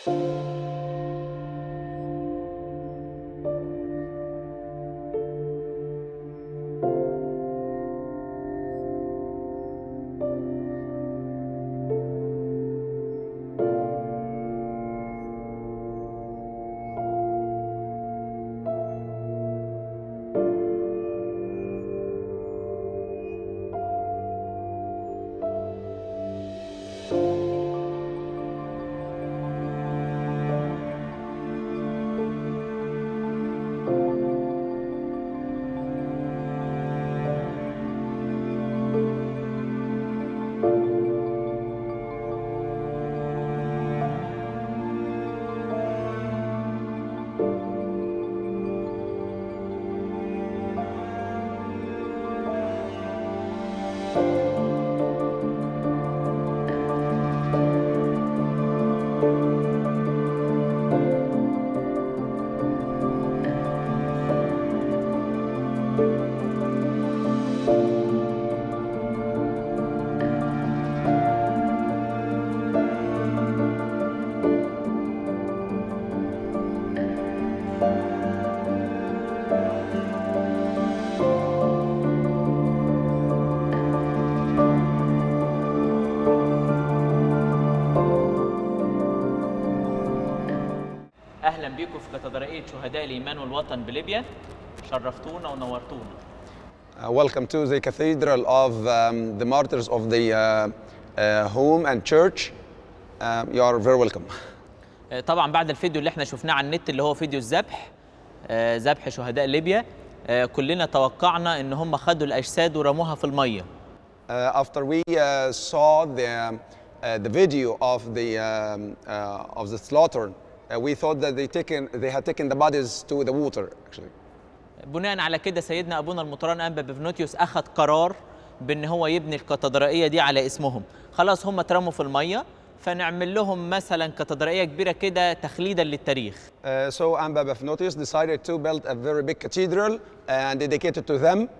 اهلا بيكم في كاتدرائيه شهداء الايمان والوطن بليبيا شرفتونا ونورتونا Uh, welcome to the Cathedral of um, the Martyrs of the uh, uh, Home and Church. Um, you are very welcome. آه، طبعا بعد الفيديو اللي احنا شفناه على النت اللي هو فيديو الذبح آه، ذبح شهداء ليبيا آه، كلنا توقعنا ان هم خدوا الاجساد ورموها في الميه Uh, after we uh, saw the, um, uh, the video of the, um, uh, of the slaughter, uh, we thought that they, taken, they had taken the bodies to the water, actually. بناء على كده سيدنا ابونا المطران انبا بفنوتيوس اخذ قرار بان هو يبني الكاتدرائيه دي على اسمهم خلاص هم اترموا في الميه فنعمل لهم مثلا كاتدرائيه كبيره كده تخليدا للتاريخ Uh, so Amba Bafnotius decided to build a very big cathedral and dedicate it to them, um,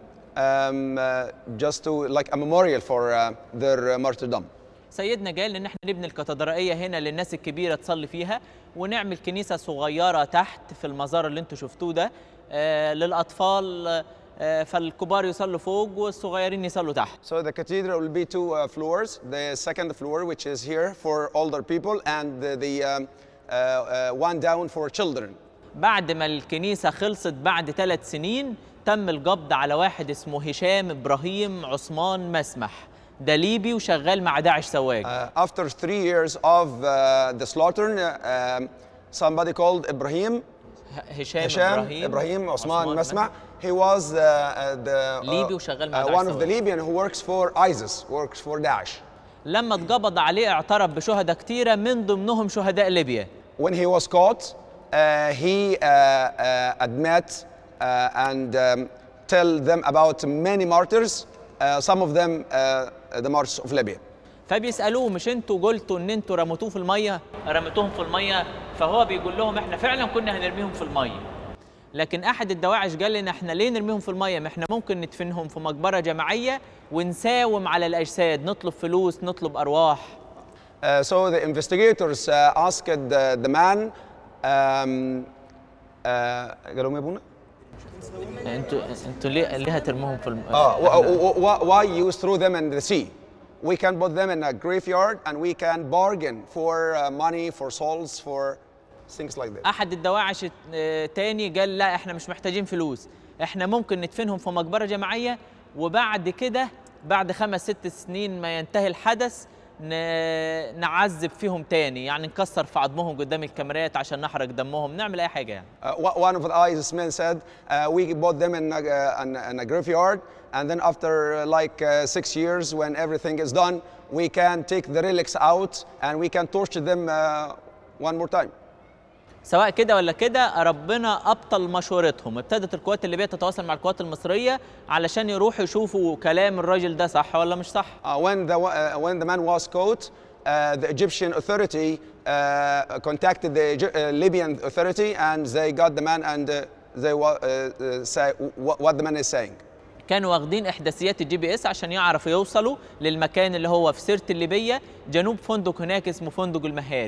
uh, just to like a memorial for uh, their uh, martyrdom. سيدنا قال ان احنا نبني الكاتدرائيه هنا للناس الكبيره تصلي فيها ونعمل كنيسه صغيره تحت في المزار اللي انتوا شفتوه ده آه للاطفال آه فالكبار يصلوا فوق والصغيرين يصلوا تحت So the cathedral will be two uh, floors. The second floor, which is here for older people, and the, the um, uh, uh, one down for children. بعد ما الكنيسه خلصت بعد ثلاث سنين تم القبض على واحد اسمه هشام ابراهيم عثمان مسمح ده ليبي وشغال مع داعش سواق Uh, after three years of uh, the slaughter, uh, um, somebody called Ibrahim, هشام Hisham, ابراهيم Ibrahim Osman عثمان Masma. He was uh, uh, the ليبي وشغال مع uh, داعش one of the سواق. Libyan who works for ISIS, works for Daesh. لما اتقبض عليه اعترف بشهداء كتيره من ضمنهم شهداء ليبيا When he was caught, uh, he uh, uh, admit uh, and um, tell them about many martyrs, uh, some of them uh, the martyrs of Libya. فبيسالوه مش انتوا قلتوا ان انتوا رميتوه في الميه رميتوهم في الميه فهو بيقول لهم احنا فعلا كنا هنرميهم في الميه لكن احد الدواعش قال لنا احنا ليه نرميهم في الميه ما احنا ممكن ندفنهم في مقبره جماعيه ونساوم على الاجساد نطلب فلوس نطلب ارواح Uh, so the investigators uh, asked the, the man, um, uh, قالوا لهم يا ابونا؟ انتوا انتوا ليه ليه هترموهم في الم... Uh, wh- wh- wh- why you throw them in the sea? We can put them in a graveyard and we can bargain for uh, money, for souls, for things like that. احد الدواعش اه، تاني قال لا احنا مش محتاجين فلوس احنا ممكن ندفنهم في مقبره جماعيه وبعد كده بعد خمس ست سنين ما ينتهي الحدث ن- نعذب فيهم تاني يعني نكسر في عظمهم قدام الكاميرات عشان نحرق دمهم نعمل اي حاجه يعني Uh, wh- one of the ISIS men said, uh, we put them in a, uh, in, in a graveyard, and then after uh, like uh, six years, when everything is done, we can take the relics out and we can torture them uh, one more time. سواء كده ولا كده ربنا ابطل مشورتهم ابتدت القوات الليبيه تتواصل مع القوات المصريه علشان يروحوا يشوفوا كلام الراجل ده صح ولا مش صح Uh, when, the, uh, when the man was caught, uh, the Egyptian authority uh, contacted the Egy- uh, Libyan authority and they got the man and uh, they wa- uh, uh, say what, what the man is saying. كانوا واخدين احداثيات الجي بي اس عشان يعرفوا يوصلوا للمكان اللي هو في سيرت الليبيه جنوب فندق هناك اسمه فندق المهاري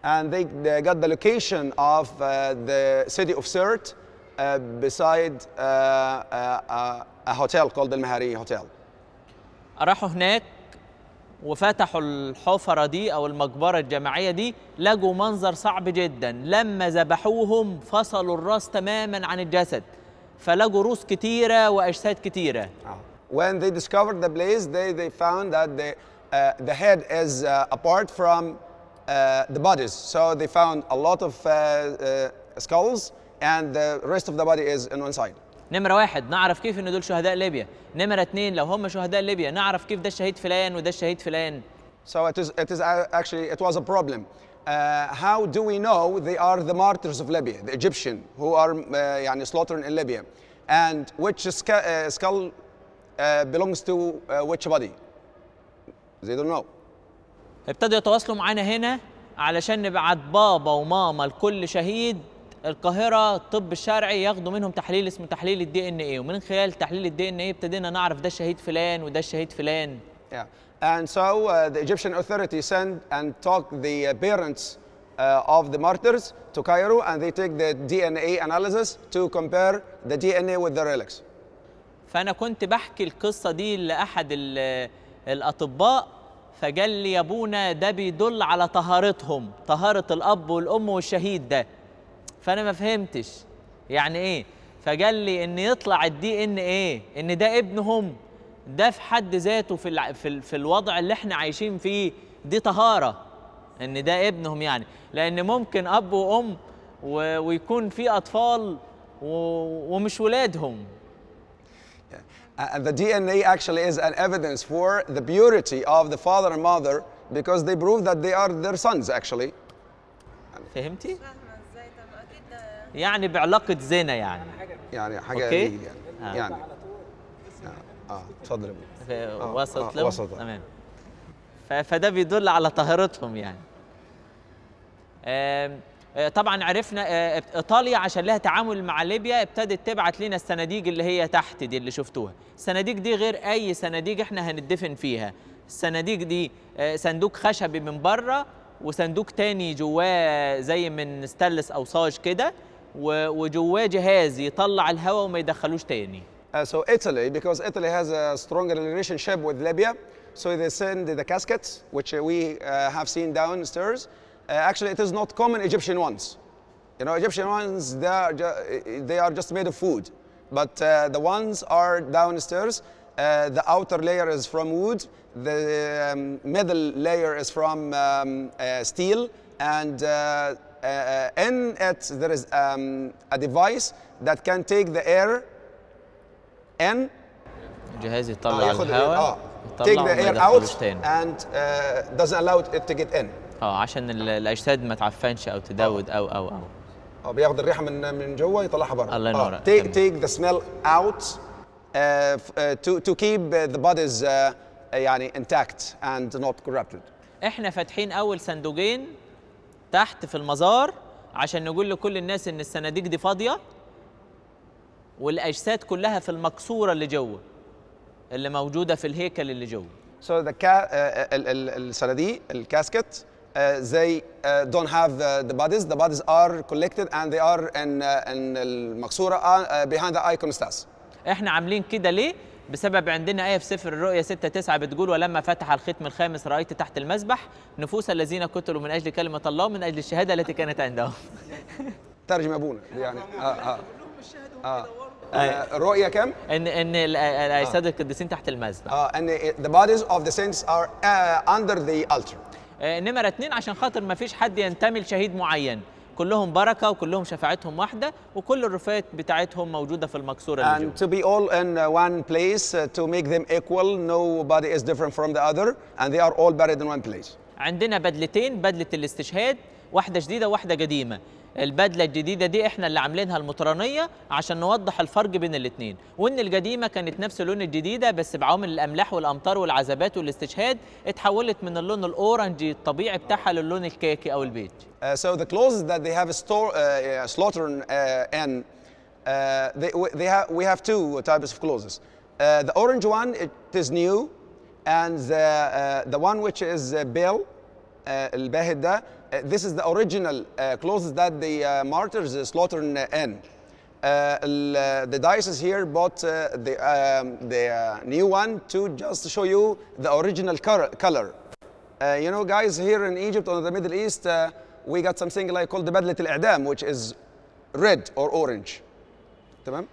and they, they got the location of uh, the city of Sirte uh, beside uh, uh, a hotel called the Mahari Hotel. راحوا هناك وفتحوا الحفرة دي أو المقبرة الجماعية دي لقوا منظر صعب جدا لما ذبحوهم فصلوا الراس تماما عن الجسد فلقوا روس كتيرة وأجساد كتيرة When they discovered the blaze, they, they found that the, uh, the head is uh, apart from uh, the bodies. So they found a lot of uh, uh, skulls, and the rest of the body is on one side. نمرة واحد نعرف كيف إن دول شهداء ليبيا نمرة اتنين لو هم شهداء ليبيا نعرف كيف ده الشهيد فلان وده الشهيد فلان So it is, it is a- actually, it was a problem. Uh, how do we know they are the martyrs of Libya, the Egyptian who are uh, يعني slaughtered in Libya? And which sca- uh, skull uh, belongs to uh, which body? They don't know. ابتدوا يتواصلوا معانا هنا علشان نبعت بابا وماما لكل شهيد القاهرة الطب الشرعي ياخدوا منهم تحليل اسمه تحليل الدي ان ايه ومن خلال تحليل الدي ان ايه ابتدينا نعرف ده الشهيد فلان وده الشهيد فلان Yeah. And so uh, the Egyptian authority sent and talk the uh, parents uh, of the martyrs to Cairo and they take the DNA analysis to compare the DNA with the relics. فانا كنت بحكي القصة دي لاحد ال- الاطباء فقال لي يا ابونا ده بيدل على طهارتهم طهارة الاب والام والشهيد ده فانا ما فهمتش يعني ايه فقال لي ان يطلع الدي ان ايه ان ده ابنهم ده في حد ذاته في الع- في, ال- في الوضع اللي احنا عايشين فيه دي طهارة ان ده ابنهم يعني لان ممكن اب وام و- ويكون في اطفال و- ومش ولادهم Uh, And the DNA actually is an evidence for the purity of the father and mother because they prove that they are their sons actually. فهمتي؟ فاهمة ازاي طب اكيد ده يعني بعلاقة زنا يعني يعني حاجة أوكي. legal يعني. آه. يعني. اه اتفضل يا ابني. في آه، وسط آه، لهم وسط. تمام ف- فده بيدل على طهارتهم يعني آم، آه، طبعا عرفنا آه، ايطاليا عشان لها تعامل مع ليبيا ابتدت تبعت لنا الصناديق اللي هي تحت دي اللي شفتوها الصناديق دي غير اي صناديق احنا هندفن فيها الصناديق دي آه، صندوق خشبي من بره وصندوق تاني جواه زي من ستانلس او صاج كده و- وجواه جهاز يطلع الهواء وما يدخلوش تاني Uh, so Italy, because Italy has a strong relationship with Libya, so they send the caskets, which uh, we uh, have seen downstairs. Uh, actually, it is not common Egyptian ones. You know, Egyptian ones, they are, ju- they are just made of wood. But uh, the ones are downstairs. Uh, the outer layer is from wood. The um, middle layer is from um, uh, steel. And uh, uh, in it, there is um, a device that can take the air in جهاز آه، يطلع ياخد الهواء اه take يطلع the وما air يدخلوش out تاني and uh, doesn't allow it to get in اه عشان ال- الاجساد ما تعفنش او تدود او او او اه بياخد الريحه من من جوه يطلعها بره الله ينور. take, تمام. take the smell out uh, f- uh, to, to keep uh, the bodies uh, يعني intact and not corrupted احنا فاتحين اول صندوقين تحت في المزار عشان نقول لكل الناس ان الصناديق دي فاضيه والاجساد كلها في المقصوره اللي جوه اللي موجوده في الهيكل اللي جوه so the ca- uh, ال- ال- الصناديق الكاسكت uh, they uh, don't have the, the bodies the bodies are collected and they are in, uh, in المقصوره uh, behind the iconostas احنا عاملين كده ليه بسبب عندنا آية في سفر الرؤيا 6 9 بتقول ولما فتح الختم الخامس رأيت تحت المسبح نفوس الذين قتلوا من أجل كلمة الله ومن أجل الشهادة التي كانت عندهم ترجم يا ابونا يعني اه اه اه آه، الرؤية كم؟ ان ان ال- الاجساد القديسين تحت المسبح اه ان the bodies of the saints are uh, under the altar. آه، نمرة اتنين عشان خاطر ما فيش حد ينتمي لشهيد معين كلهم بركة وكلهم شفاعتهم واحدة وكل الرفات بتاعتهم موجودة في المكسورة اللي And جوه to be all in uh, one place uh, to make them equal, nobody is different from the other, and they are all buried in one place. عندنا بدلتين بدلة الاستشهاد واحدة جديدة وواحدة قديمة البدلة الجديدة دي احنا اللي عاملينها المطرانية عشان نوضح الفرق بين الاتنين وان القديمة كانت نفس اللون الجديدة بس بعوامل الاملاح والامطار والعذابات والاستشهاد اتحولت من اللون الاورنجي الطبيعي بتاعها للون الكاكي او البيج Uh, so the clothes that they have store, uh, uh, slaughtered uh, in, uh, they, they have, we have two types of clothes. Uh, the orange one, it is new, and the, uh, the one which is uh, pale, الباهت ده uh, this is the original uh, clothes that the uh, martyrs slaughtered in. Uh, ال- uh, the diocese here bought uh, the, um, the uh, new one to just show you the original color. color. Uh, you know, guys, here in Egypt or the Middle East, uh, we got something like called the بدلة الإعدام, which is red or orange. تمام؟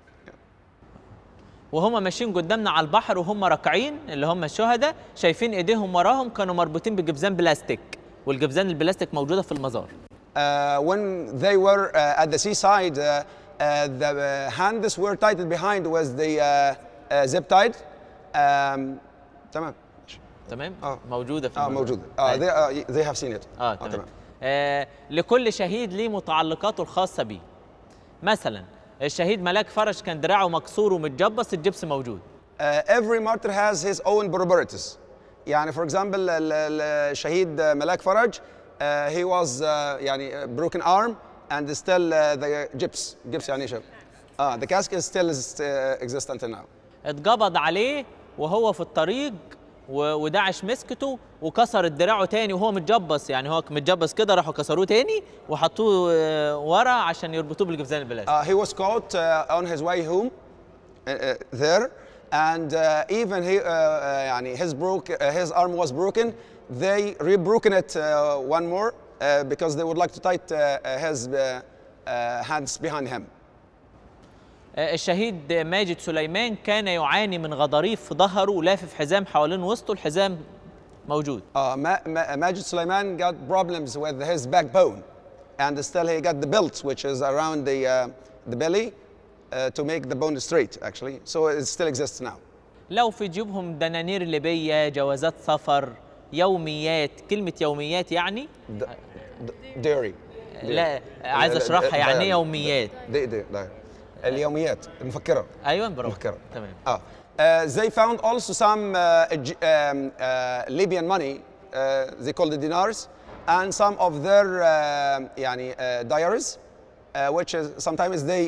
وهم ماشيين قدامنا على البحر وهم راكعين اللي هم الشهداء شايفين ايديهم وراهم كانوا مربوطين بجبزان بلاستيك والجبزان البلاستيك موجوده في المزار Uh, when they were uh, at the seaside, uh, uh, the uh, hands were tied behind with the uh, uh, zip tied. Um, تمام. تمام آه. موجوده في اه المزار. موجودة. اه أيوة. they, uh, they have seen it. اه تمام آه لكل شهيد ليه متعلقاته الخاصه بيه مثلا الشهيد ملاك فرج كان دراعه مكسور ومتجبس الجبس موجود Uh, every martyr has his own probabilities. يعني for example ال- ال- الشهيد ملاك فرج uh, he was uh, يعني broken arm and still uh, the gyps gyps يعني شو اه the casket still is uh, exist until now. اتقبض عليه وهو في الطريق و- وداعش مسكته وكسر دراعه تاني وهو متجبس يعني هو متجبس كده راحوا كسروه تاني وحطوه آه، ورا عشان يربطوه بالجبزان البلاستيك Uh, he was caught uh, on his way home uh, uh, there, and uh, even he, uh, uh, يعني his broke, uh, his arm was broken. They rebroken it uh, one more uh, because they would like to tight uh, uh, his uh, uh, hands behind him. آه، الشهيد ماجد سليمان كان يعاني من غضاريف في ظهره ولافف حزام حوالين وسطه الحزام موجود Uh, Ma- Ma- Majid Sulaiman got problems with his backbone, and still he got the belt, which is around the, uh, the belly, uh, to make the bone straight, actually. So it still exists now. لو في جيوبهم دنانير ليبية جوازات سفر يوميات كلمة يوميات يعني D- d- dairy. لا عايز لا- لا- اشرحها يعني ايه diary. يوميات دي دي دي اليوميات المفكرة ايوه برافو مفكرة تمام اه Uh, they found also some uh, Egy- um, uh, Libyan money, uh, they call the dinars, and some of their uh, يعني, uh, diaries, uh, which is sometimes they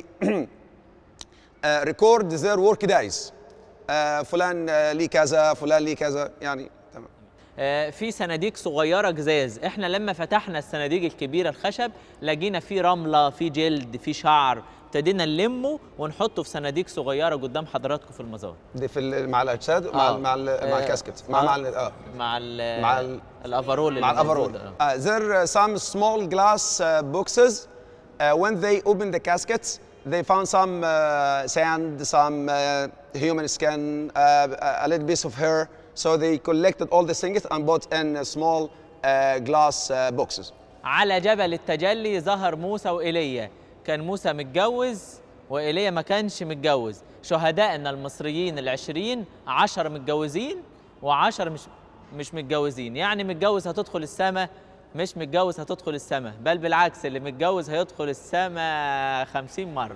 uh, record their work days. Uh, فلان uh, ليه كذا، فلان ليه كذا، يعني تمام. آه، في صناديق صغيرة جزاز احنا لما فتحنا الصناديق الكبيرة الخشب لقينا في رملة في جلد في شعر ابتدينا نلمه ونحطه في صناديق صغيرة قدام حضراتكم في المزار دي في ال- مع الاجساد مع آه. ال- مع ال- مع آه، الكاسكت مع آه. مع ال- اه مع ال مع ال- الافرول اللي مع موجود، الافرول. آه. Uh, there are some small glass uh, boxes. Uh, when they opened the caskets, they found some uh, sand, some uh, human skin, uh, a little piece of hair. So they collected all the things and put in uh, small uh, glass uh, boxes. على جبل التجلي ظهر موسى وإيليا كان موسى متجوز وإيليا ما كانش متجوز شهدائنا المصريين العشرين عشرة متجوزين وعشرة مش مش متجوزين يعني متجوز هتدخل السماء مش متجوز هتدخل السماء بل بالعكس اللي متجوز هيدخل السماء خمسين مرة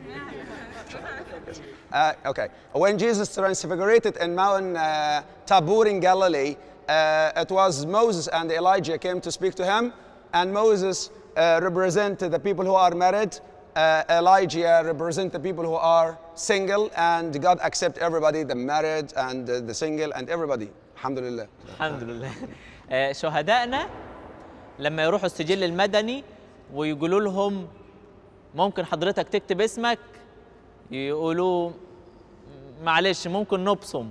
Uh, okay. When Jesus transfigurated in Mount uh, Tabor in Galilee, uh, it was Moses and Elijah came to speak to him, and Moses uh, represented the people who are married. Uh, Elijah represent the people who are single, and God accept everybody, the married and uh, the single and everybody. Alhamdulillah. الحمد لله آه، شهدائنا لما يروحوا السجل المدني ويقولوا لهم ممكن حضرتك تكتب اسمك يقولوا معلش ممكن نبصم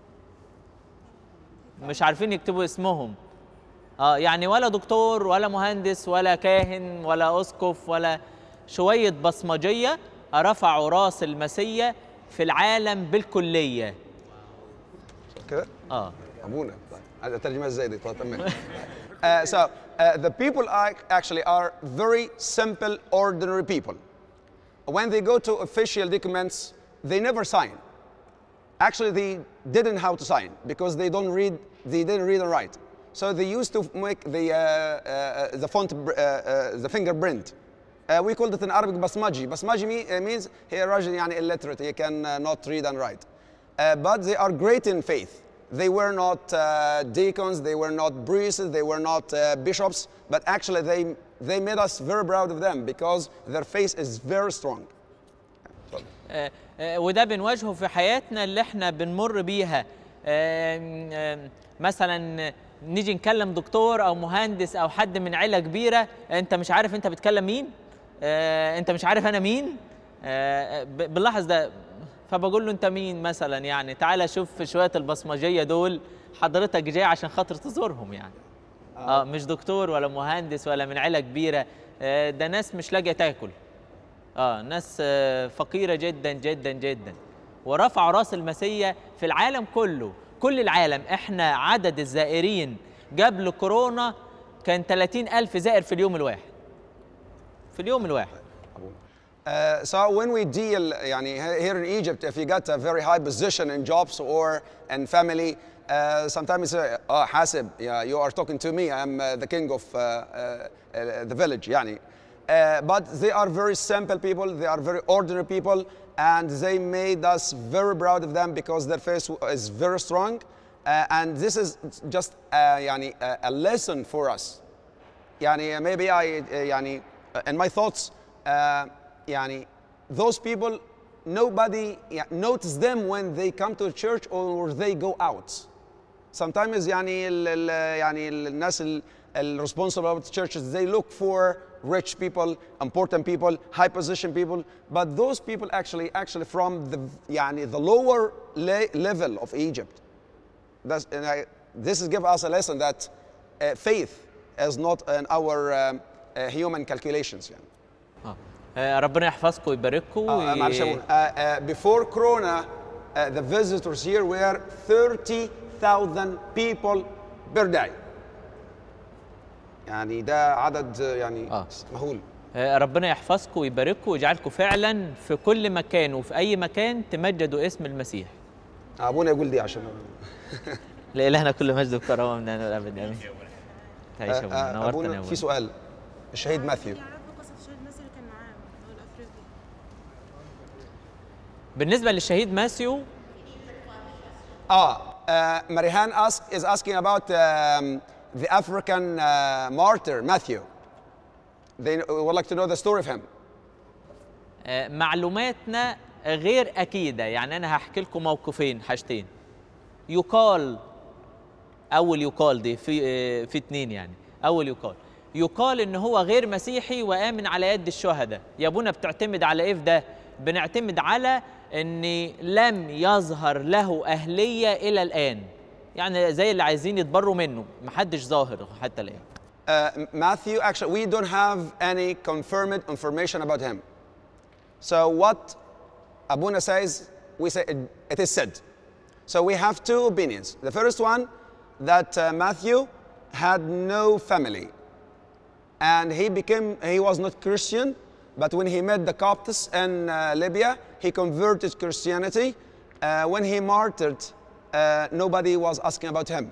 مش عارفين يكتبوا اسمهم اه يعني ولا دكتور ولا مهندس ولا كاهن ولا اسقف ولا شويه بصمجيه رفعوا راس المسيا في العالم بالكليه كده؟ اه ابونا طيب الترجمه ازاي دي طيب تمام Uh, so uh, the people are actually are very simple ordinary people when they go to official documents they never sign actually they didn't how to sign because they don't read they didn't read and write so they used to make the uh, uh, the font uh, uh, the fingerprint uh, we called it in Arabic basmaji basmaji me, uh, means he رجل يعني illiterate he can uh, not read and write uh, but they are great in faith they were not uh, deacons they were not priests they were not uh, bishops but actually they they made us very proud of them because their faith is very strong آه، آه، وده بنواجهه في حياتنا اللي احنا بنمر بيها آم، آم، مثلا نيجي نكلم دكتور او مهندس او حد من عيله كبيره انت مش عارف انت بتكلم مين آه انت مش عارف انا مين آه ب- بنلاحظ ده فبقول له انت مين مثلا يعني تعالى شوف شويه البصمجيه دول حضرتك جاي عشان خاطر تزورهم يعني اه مش دكتور ولا مهندس ولا من عيله كبيره آه ده ناس مش لاقيه تاكل اه ناس آه فقيره جدا جدا جدا ورفعوا راس المسيح في العالم كله كل العالم احنا عدد الزائرين قبل كورونا كان 30 ألف زائر في اليوم الواحد في اليوم الواحد Uh, so when we deal يعني he- here in Egypt if you got a very high position in jobs or in family uh, sometimes uh, oh, حاسب yeah, you are talking to me I'm uh, the king of uh, uh, uh, the village يعني uh, but they are very simple people they are very ordinary people and they made us very proud of them because their faith is very strong uh, and this is just uh, يعني a, a lesson for us يعني maybe I يعني in my thoughts uh, يعني those people nobody يعني, notice them when they come to church or they go out sometimes يعني ال, ال, يعني الناس ال, ال responsible of the churches they look for rich people important people high position people but those people actually actually from the يعني the lower le- level of Egypt that's, and I, this is give us a lesson that uh, faith is not in our um, uh, human calculations يعني. اه آه، ربنا يحفظكم ويبارككم آه، معلش يا وي- أبونا. Uh, uh, before Corona, uh, the visitors here were 30,000 people per day. يعني ده عدد uh, يعني آه. مهول. آه، ربنا يحفظكم ويبارككم ويجعلكم فعلا في كل مكان وفي اي مكان تمجدوا اسم المسيح ابونا يقول دي عشان لإلهنا كل مجد وكرامه من الان والابد امين تعيش يا آه، ابونا آه، نورتنا يا ابونا ابونا في سؤال الشهيد ماثيو يعرفوا قصة الشهيد مصر اللي كان معاه هو الأفريقي بالنسبه للشهيد ماسيو اه uh, Marihan ask, is asking about um, the African uh, martyr Matthew. They would like to know the story of him. آه، معلوماتنا غير اكيده يعني انا هحكي لكم موقفين حاجتين يقال اول يقال دي في آه، في اتنين يعني اول يقال يقال ان هو غير مسيحي وامن على يد الشهداء يا ابونا بتعتمد على ايه في ده بنعتمد على ان لم يظهر له اهليه الى الان يعني زي اللي عايزين يتبروا منه محدش ظاهر حتى الان Uh, Matthew, actually, we don't have any confirmed information about him. So what Abuna says, we say it, it is said. So we have two opinions. The first one, that uh, Matthew had no family, and he became he was not Christian, but when he met the Copts in uh, Libya, he converted Christianity. Uh, when he martyred, uh, nobody was asking about him.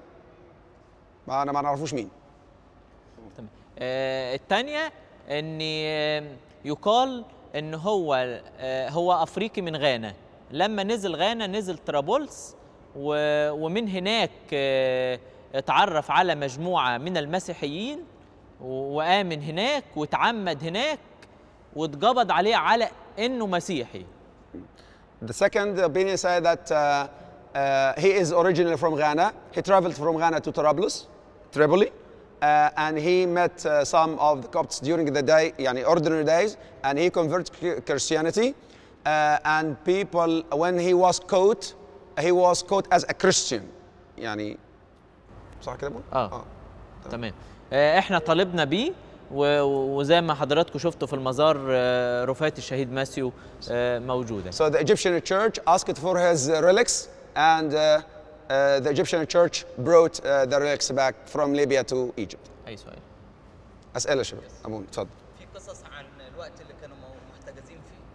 ما أنا ما نعرفوش مين. تمام آه الثانيه ان آه، يقال ان هو آه هو افريقي من غانا لما نزل غانا نزل طرابلس و- ومن هناك آه اتعرف على مجموعه من المسيحيين و- وامن هناك واتعمد هناك واتقبض عليه على انه مسيحي The second opinion said that uh, uh, he is originally from Ghana. He traveled from Ghana to Trablus, Tripoli, uh, and he met uh, some of the Copts during the day, yani ordinary days, and he converted Chri- Christianity. Uh, and people, when he was caught, he was caught as a Christian. يعني صح كده؟ أبو؟ اه تمام آه، احنا طالبنا بيه و- وزي ما حضراتكم شفتوا في المزار آه، رفات الشهيد ماسيو آه، موجوده So the Egyptian church asked for his uh, relics, and uh, uh, the Egyptian church brought uh, the relics back from Libya to Egypt. اي سؤال أسئلة شباب أمون اتفضل في قصص عن الوقت اللي كانوا مو- محتجزين فيه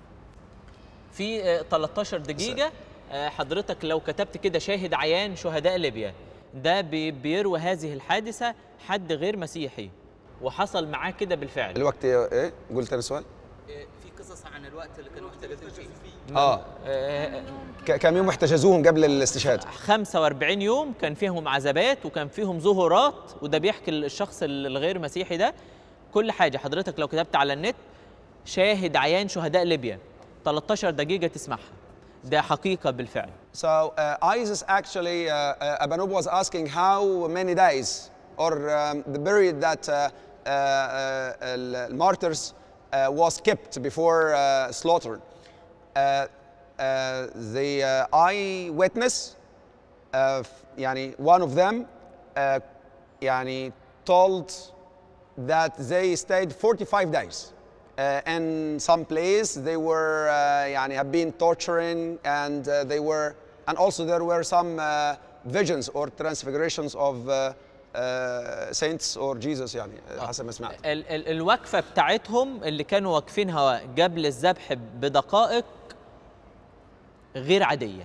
في آه، 13 دقيقه آه، حضرتك لو كتبت كده شاهد عيان شهداء ليبيا ده بي- بيروي هذه الحادثه حد غير مسيحي وحصل معاه كده بالفعل الوقت ايه قلت انا سؤال إيه، في قصص عن الوقت اللي كانوا محتجزين فيه اه آه، ك- كم يوم احتجزوهم قبل الاستشهاد 45 يوم كان فيهم عذابات وكان فيهم ظهورات وده بيحكي الشخص الغير مسيحي ده كل حاجه حضرتك لو كتبت على النت شاهد عيان شهداء ليبيا 13 دقيقه تسمعها ده حقيقه بالفعل So uh, ISIS actually, uh, uh, Abanub was asking how many days or um, the period that uh, uh, uh, the martyrs uh, was kept before uh, slaughter. Uh, uh, the uh, eyewitness, uh, يعني one of them, uh, يعني told that they stayed 45 days. Uh, in some place they were uh, يعني have been torturing and uh, they were and also there were some uh, visions or transfigurations of uh, uh, saints or Jesus يعني حسب ما سمعت. ال ال الوقفه بتاعتهم اللي كانوا واقفينها قبل الذبح بدقائق غير عاديه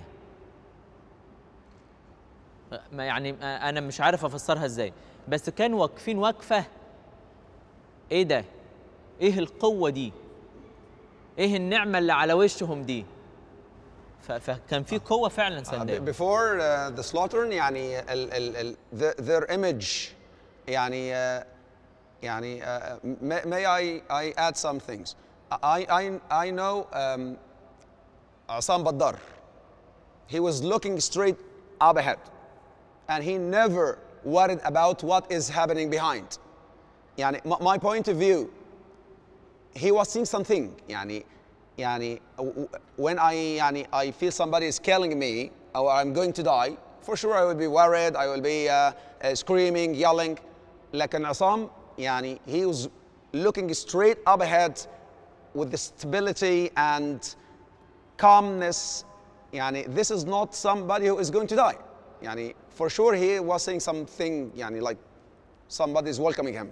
ما يعني انا مش عارف افسرها ازاي بس كانوا واقفين وقفه ايه ده ايه القوه دي ايه النعمه اللي على وشهم دي ف- فكان في قوه فعلا Uh, سندهم before uh, the slaughter يعني ال, ال, ال, the, their image يعني uh, يعني uh, may, may I, I add some things I, I, I know um, عصام بدار he was looking straight up ahead and he never worried about what is happening behind يعني my, my point of view he was seeing something يعني يعني w- w- when I يعني I feel somebody is killing me or I'm going to die for sure I will be worried I will be uh, uh, screaming yelling لكن عصام يعني he was looking straight up ahead with the stability and calmness يعني this is not somebody who is going to die يعني for sure he was saying something يعني like somebody is welcoming him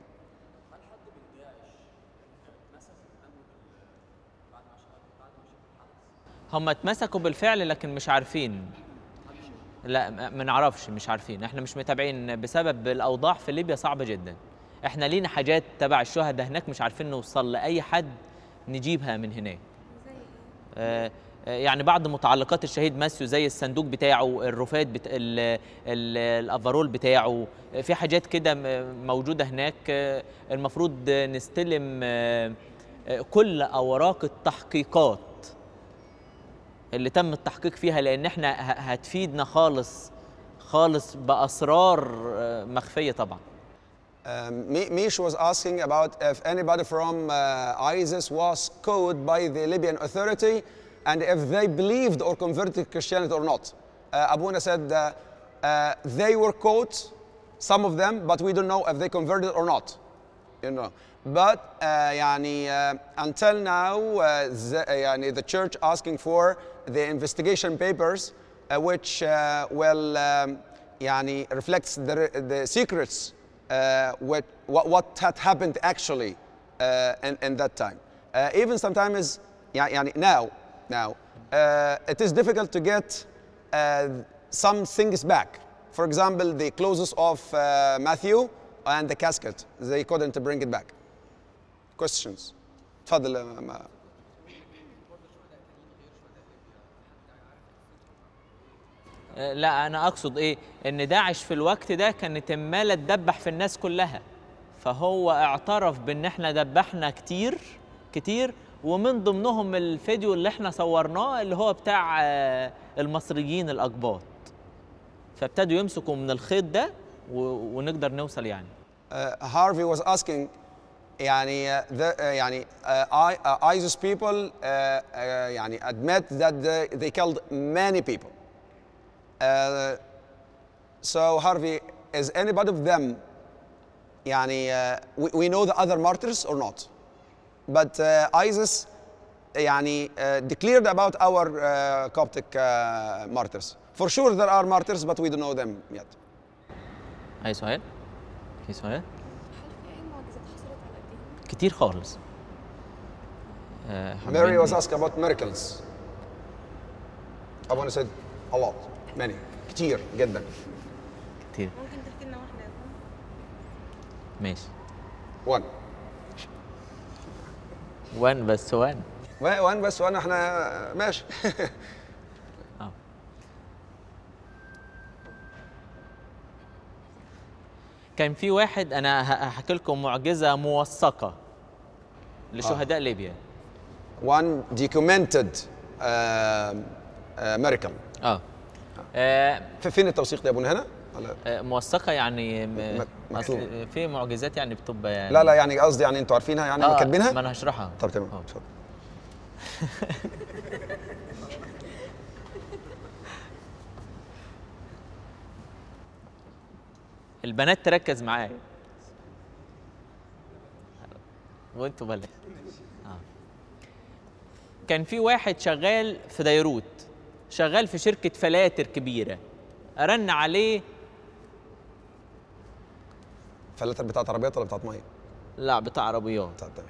هم اتمسكوا بالفعل لكن مش عارفين لا ما ما نعرفش مش عارفين احنا مش متابعين بسبب الاوضاع في ليبيا صعبه جدا احنا لينا حاجات تبع الشهداء هناك مش عارفين نوصل لاي حد نجيبها من هناك آه، آه، يعني بعض متعلقات الشهيد ماسيو زي الصندوق بتاعه الرفات بتا... ال... ال... الافرول بتاعه آه، في حاجات كده م- موجوده هناك آه، المفروض نستلم آه، آه، كل اوراق التحقيقات اللي تم التحقيق فيها لان احنا ه- هتفيدنا خالص خالص باسرار آه، مخفيه طبعا Um, Mi- Mish was asking about if anybody from uh, ISIS was caught by the Libyan authority and if they believed or converted to Christianity or not. Uh, Abuna said uh, uh, they were caught, some of them, but we don't know if they converted or not. You know. But uh, يعني, uh, until now, uh, the, يعني, the church asking for the investigation papers uh, which uh, will um, يعني, reflects the, the secrets uh, what, what, what had happened actually uh, in, in that time. Uh, even sometimes يعني, يعني now, now uh, it is difficult to get uh, some things back. For example, the clothes of uh, Matthew and the casket, they couldn't bring it back. Questions? تفضل يا ما- آه، لا انا اقصد ايه ان داعش في الوقت ده كانت عماله تدبح في الناس كلها فهو اعترف بان احنا دبحنا كتير كتير ومن ضمنهم الفيديو اللي احنا صورناه اللي هو بتاع آه، المصريين الاقباط فابتدوا يمسكوا من الخيط ده و- ونقدر نوصل يعني uh, Harvey was asking يعني uh, the, uh, يعني uh, I, uh, ISIS people uh, uh, يعني admit that they, they killed many people. Uh, so Harvey, is anybody of them يعني uh, we, we know the other martyrs or not? But uh, ISIS يعني uh, declared about our uh, Coptic uh, martyrs. For sure there are martyrs, but we don't know them yet. اي سؤال في سؤال هل في اي معجزات حصلت على ايديهم؟ كتير خالص آه، Mary حابين- was asked about miracles. Abuna said a lot, many, كتير جدا. كتير ممكن تحكي لنا واحده ماشي One. وان بس وان وان بس وانا احنا ماشي. اه كان في واحد انا ه- هحكي لكم معجزه موثقه لشهداء ليبيا One documented um, ميريكل اه آه، فين التوثيق ده يا ابو هنا ولا آه، موثقه يعني م- مك- مكتوب. أصل في معجزات يعني بتبقى يعني لا لا يعني قصدي يعني انتوا عارفينها يعني آه، كاتبينها ما انا هشرحها طب تمام آه. اتفضل البنات تركز معايا وانتوا بلاش آه. كان في واحد شغال في ديروت شغال في شركة فلاتر كبيرة رن عليه فلاتر بتاعت عربيات ولا بتاعت ميه؟ لا بتاع عربيات بتاعت تمام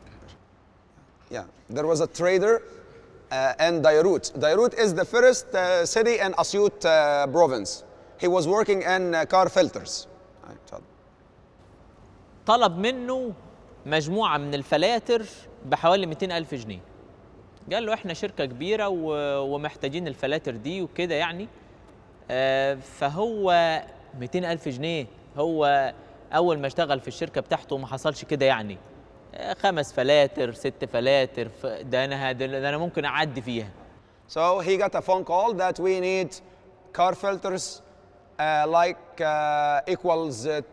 Yeah, there was a trader uh, in Beirut. Beirut is the first uh, city in Asyut uh, province. He was working in uh, car filters. أي، اتفضل. طلب منه مجموعة من الفلاتر بحوالي 200 ألف جنيه قال له احنا شركة كبيرة و- ومحتاجين الفلاتر دي وكده يعني آه، فهو 200 ألف جنيه هو أول ما اشتغل في الشركة بتاعته ما حصلش كده يعني آه، خمس فلاتر ست فلاتر ف- ده أنا هد- ده أنا ممكن أعدي فيها So he got a phone call that we need car filters uh, like uh, equals uh,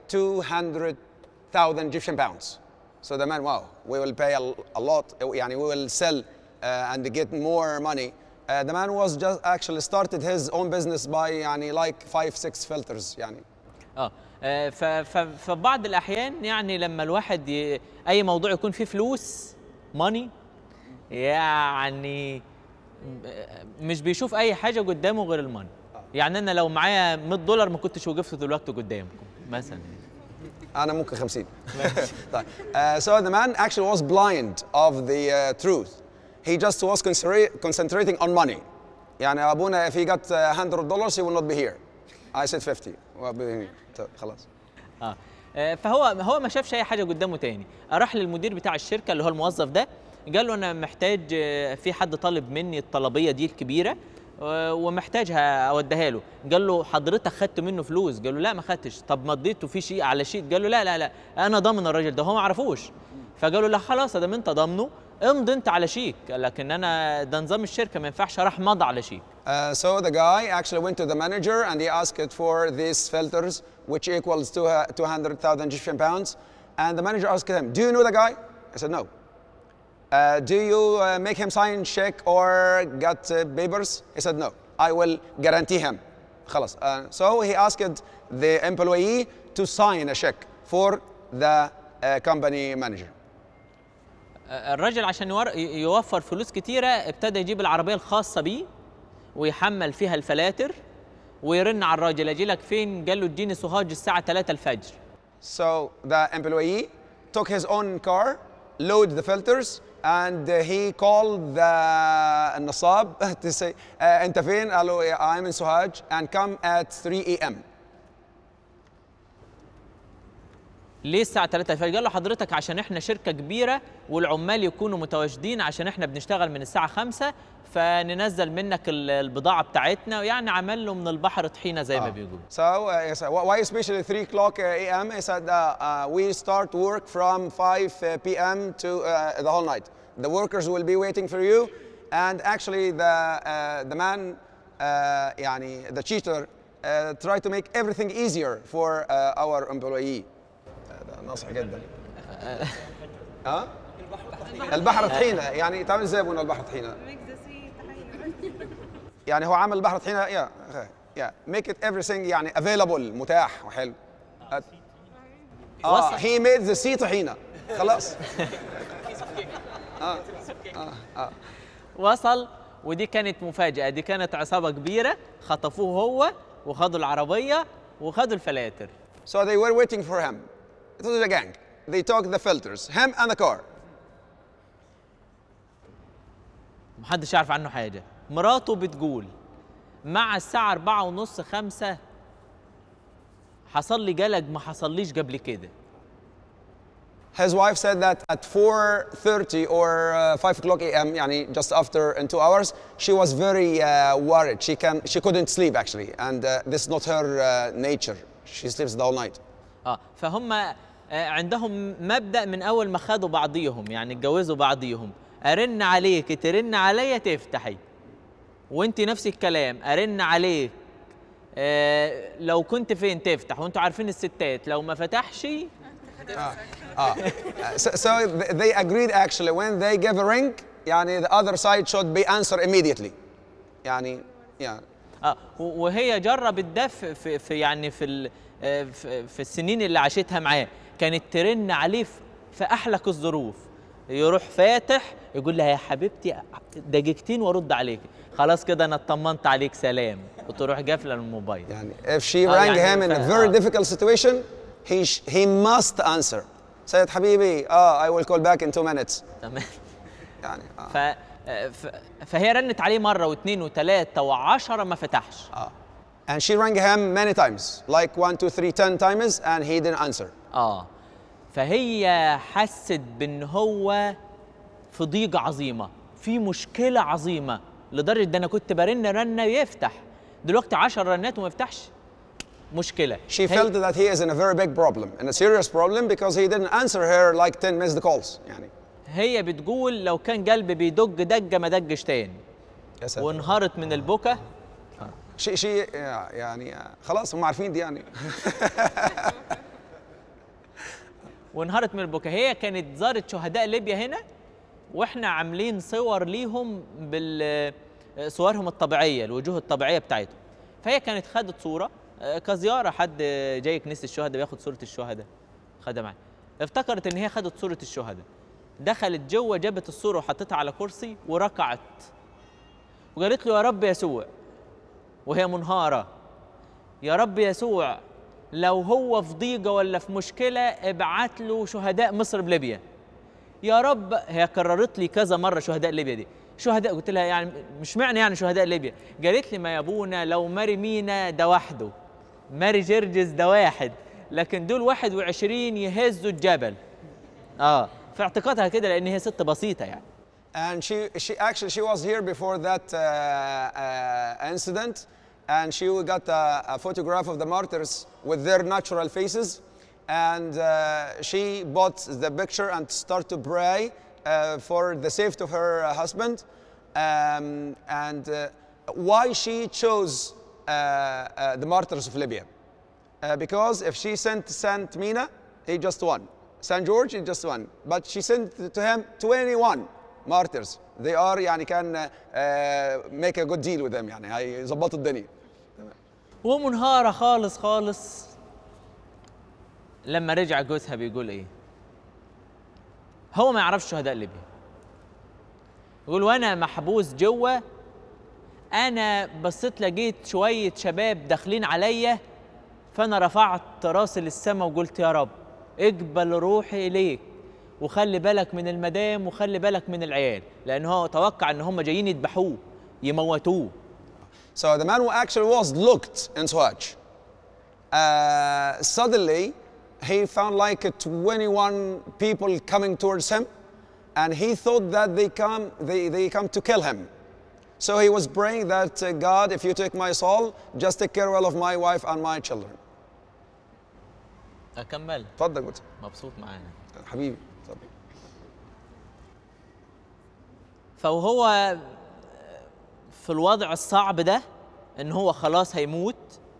200,000 Egyptian pounds. So the man, wow, we will pay a, a lot, يعني we will sell uh, and get more money. Uh, the man was just actually started his own business by يعني like five, six filters يعني. اه آه، ف- ف- ففي بعض الاحيان يعني لما الواحد ي... اي موضوع يكون فيه فلوس ماني يعني م- مش بيشوف اي حاجه قدامه غير الماني يعني انا لو معايا 100 دولار ما كنتش وقفت دلوقتي قدامكم مثلا أنا ممكن 50. طيب. Uh, so the man actually was blind of the uh, truth. He just was concentra- concentrating on money. يعني أبونا if he got uh, 100 dollars he will not be here. I said 50. Well, be here. طيب، خلاص. اه آه، فهو هو ما شافش اي حاجه قدامه تاني راح للمدير بتاع الشركه اللي هو الموظف ده قال له انا محتاج آه، في حد طالب مني الطلبيه دي الكبيره آه، ومحتاجها اوديها له قال له حضرتك خدت منه فلوس قال له لا ما خدتش طب مضيته في شيء على شيء قال له لا لا لا انا ضامن الراجل ده هو ما عرفوش فقال له لا خلاص ده انت ضامنه امضي انت على شيك لكن انا ده نظام الشركه ما ينفعش راح مضى على شيك Uh, so the guy actually went to the manager and he asked for these filters, which equals to uh, 200,000 Egyptian pounds. And the manager asked him, Do you know the guy? I said, No. Uh, do you uh, make him sign check or get uh, papers? He said, No. I will guarantee him. خلاص. Uh, so he asked the employee to sign a check for the uh, company manager. الراجل عشان يور- يوفر فلوس كتيرة ابتدى يجيب العربية الخاصة بيه ويحمل فيها الفلاتر ويرن على الراجل اجي لك فين قال له اديني سوهاج الساعة 3 الفجر So the employee took his own car, loaded the filters, and uh, he called the النصاب to say, uh, أنت فين؟ قال له I'm in Suhaj and come at 3 a.m. ليه الساعة 3 الفجر قال له حضرتك عشان احنا شركة كبيرة والعمال يكونوا متواجدين عشان احنا بنشتغل من الساعة 5 فننزل منك ال- البضاعة بتاعتنا يعني عمل له من البحر طحينة زي ما بيقولوا So uh, he said, "Wh- why especially 3 o'clock uh, a.m.? He said, uh, uh, we start work from 5 uh, p.m. to uh, the whole night. The workers will be waiting for you. And actually the, uh, the man, uh, يعني, the cheater, uh, tried to make everything easier for uh, our employee. ده ناصح جدا. ها؟ البحر طحينة يعني تعمل ازاي ابونا البحر طحينة؟ ميك ذا سي تحيه يعني هو عمل البحر طحينة يا يا ميك ات everything يعني افيلابل متاح وحلو اه وصل. هي ميد ذا سي طحينة خلاص وصل ودي كانت مفاجأة دي كانت عصابة كبيرة خطفوه هو وخدوا العربية وخدوا الفلاتر So they were waiting for him. It was a gang. They took the filters, him and the car. محدش يعرف عنه حاجة مراته بتقول مع الساعة أربعة ونص خمسة حصل لي جلج ما حصليش قبل كده His wife said that at 4:30 or uh, 5 o'clock a.m. يعني just after in two hours, she was very uh, worried. She can she couldn't sleep actually, and uh, this is not her uh, nature. She sleeps the whole night. اه فهم آه، عندهم مبدأ من أول ما خدوا بعضيهم يعني اتجوزوا بعضيهم أرن عليك ترن عليا تفتحي وانت نفس الكلام ارن عليك آه لو كنت فين تفتح وانتوا عارفين الستات لو ما فتحش Uh, so, so th- they agreed actually when they give a ring يعني the other side should be answer immediately يعني yeah اه و- وهي جربت ده في, في, في يعني في, ال- آه، في في السنين اللي عاشتها معاه كانت ترن عليه في- في احلك الظروف يروح فاتح يقول لها يا حبيبتي دقيقتين وارد عليك خلاص كده انا اطمنت عليك سلام وتروح قافله الموبايل يعني if she آه، rang يعني him in a ف- very آه. difficult situation he sh- he must answer سيد حبيبي اه I will call back in two minutes تمام يعني آه. ف آه، ف- فهي رنت عليه مره واثنين وثلاثه وعشرة ما فتحش and she rang him many times like one two three ten times and he didn't answer اه فهي حست بان هو في ضيقه عظيمه في مشكله عظيمه لدرجه ده انا كنت برن رنه يفتح دلوقتي 10 رنات وما يفتحش مشكله she هي- felt that he is in a very big problem in a serious problem because he didn't answer her like 10 missed calls يعني هي بتقول لو كان قلبي بيدق دقه ما دقش تاني يا ساتر وانهارت من البكا شيء شيء يعني خلاص هم عارفين دي يعني وانهارت من البكا هي كانت زارت شهداء ليبيا هنا واحنا عاملين صور ليهم بال صورهم الطبيعيه الوجوه الطبيعيه بتاعتهم فهي كانت خدت صوره آه، كزياره حد جاي كنيسه الشهداء بياخد صوره الشهداء خدها معايا افتكرت ان هي خدت صوره الشهداء دخلت جوه جابت الصوره وحطتها على كرسي وركعت وقالت له يا رب يسوع وهي منهاره يا رب يسوع لو هو في ضيقه ولا في مشكله ابعت له شهداء مصر بليبيا يا رب هي كررت لي كذا مره شهداء ليبيا دي شهداء قلت لها يعني مش معنى يعني شهداء ليبيا قالت لي ما يا ابونا لو ماري مينا ده وحده ماري جرجس ده واحد لكن دول 21 يهزوا الجبل اه في اعتقادها كده لان هي ست بسيطه يعني and she she actually she was here before that uh, uh, incident and she got a, a photograph of the martyrs with their natural faces and uh, she bought the picture and started to pray uh, for the safety of her uh, husband um, and uh, why she chose uh, uh, the martyrs of Libya uh, because if she sent Saint Mina, he just won. Saint George, he just won. But she sent to him 21 martyrs. They are يعني كان uh, make a good deal with them يعني هيظبطوا الدنيا. ومنهارة خالص خالص لما رجع جوزها بيقول ايه هو ما يعرفش شهداء ليبيا يقول وانا محبوس جوه انا بصيت لقيت شوية شباب داخلين عليا فانا رفعت راسي للسماء وقلت يا رب اقبل روحي اليك وخلي بالك من المدام وخلي بالك من العيال لان هو توقع ان هم جايين يذبحوه يموتوه So the man who actually was looked in Swatch. Uh, suddenly, he found like uh, 21 people coming towards him, and he thought that they come, they, they come to kill him. So he was praying that uh, God, if you take my soul, just take care well of my wife and my children. اكمل اتفضل قلت مبسوط معانا حبيبي اتفضل فهو في الوضع الصعب ده ان هو خلاص هيموت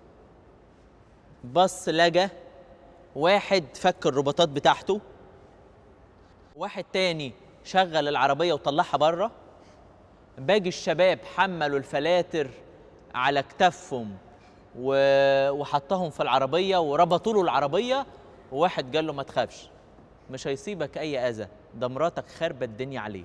بص لقى واحد فك الرباطات بتاعته واحد تاني شغل العربية وطلعها بره باقي الشباب حملوا الفلاتر على كتافهم و- وحطهم في العربية وربطوا له العربية وواحد قال له ما تخافش مش هيصيبك أي أذى ده مراتك خاربة الدنيا عليك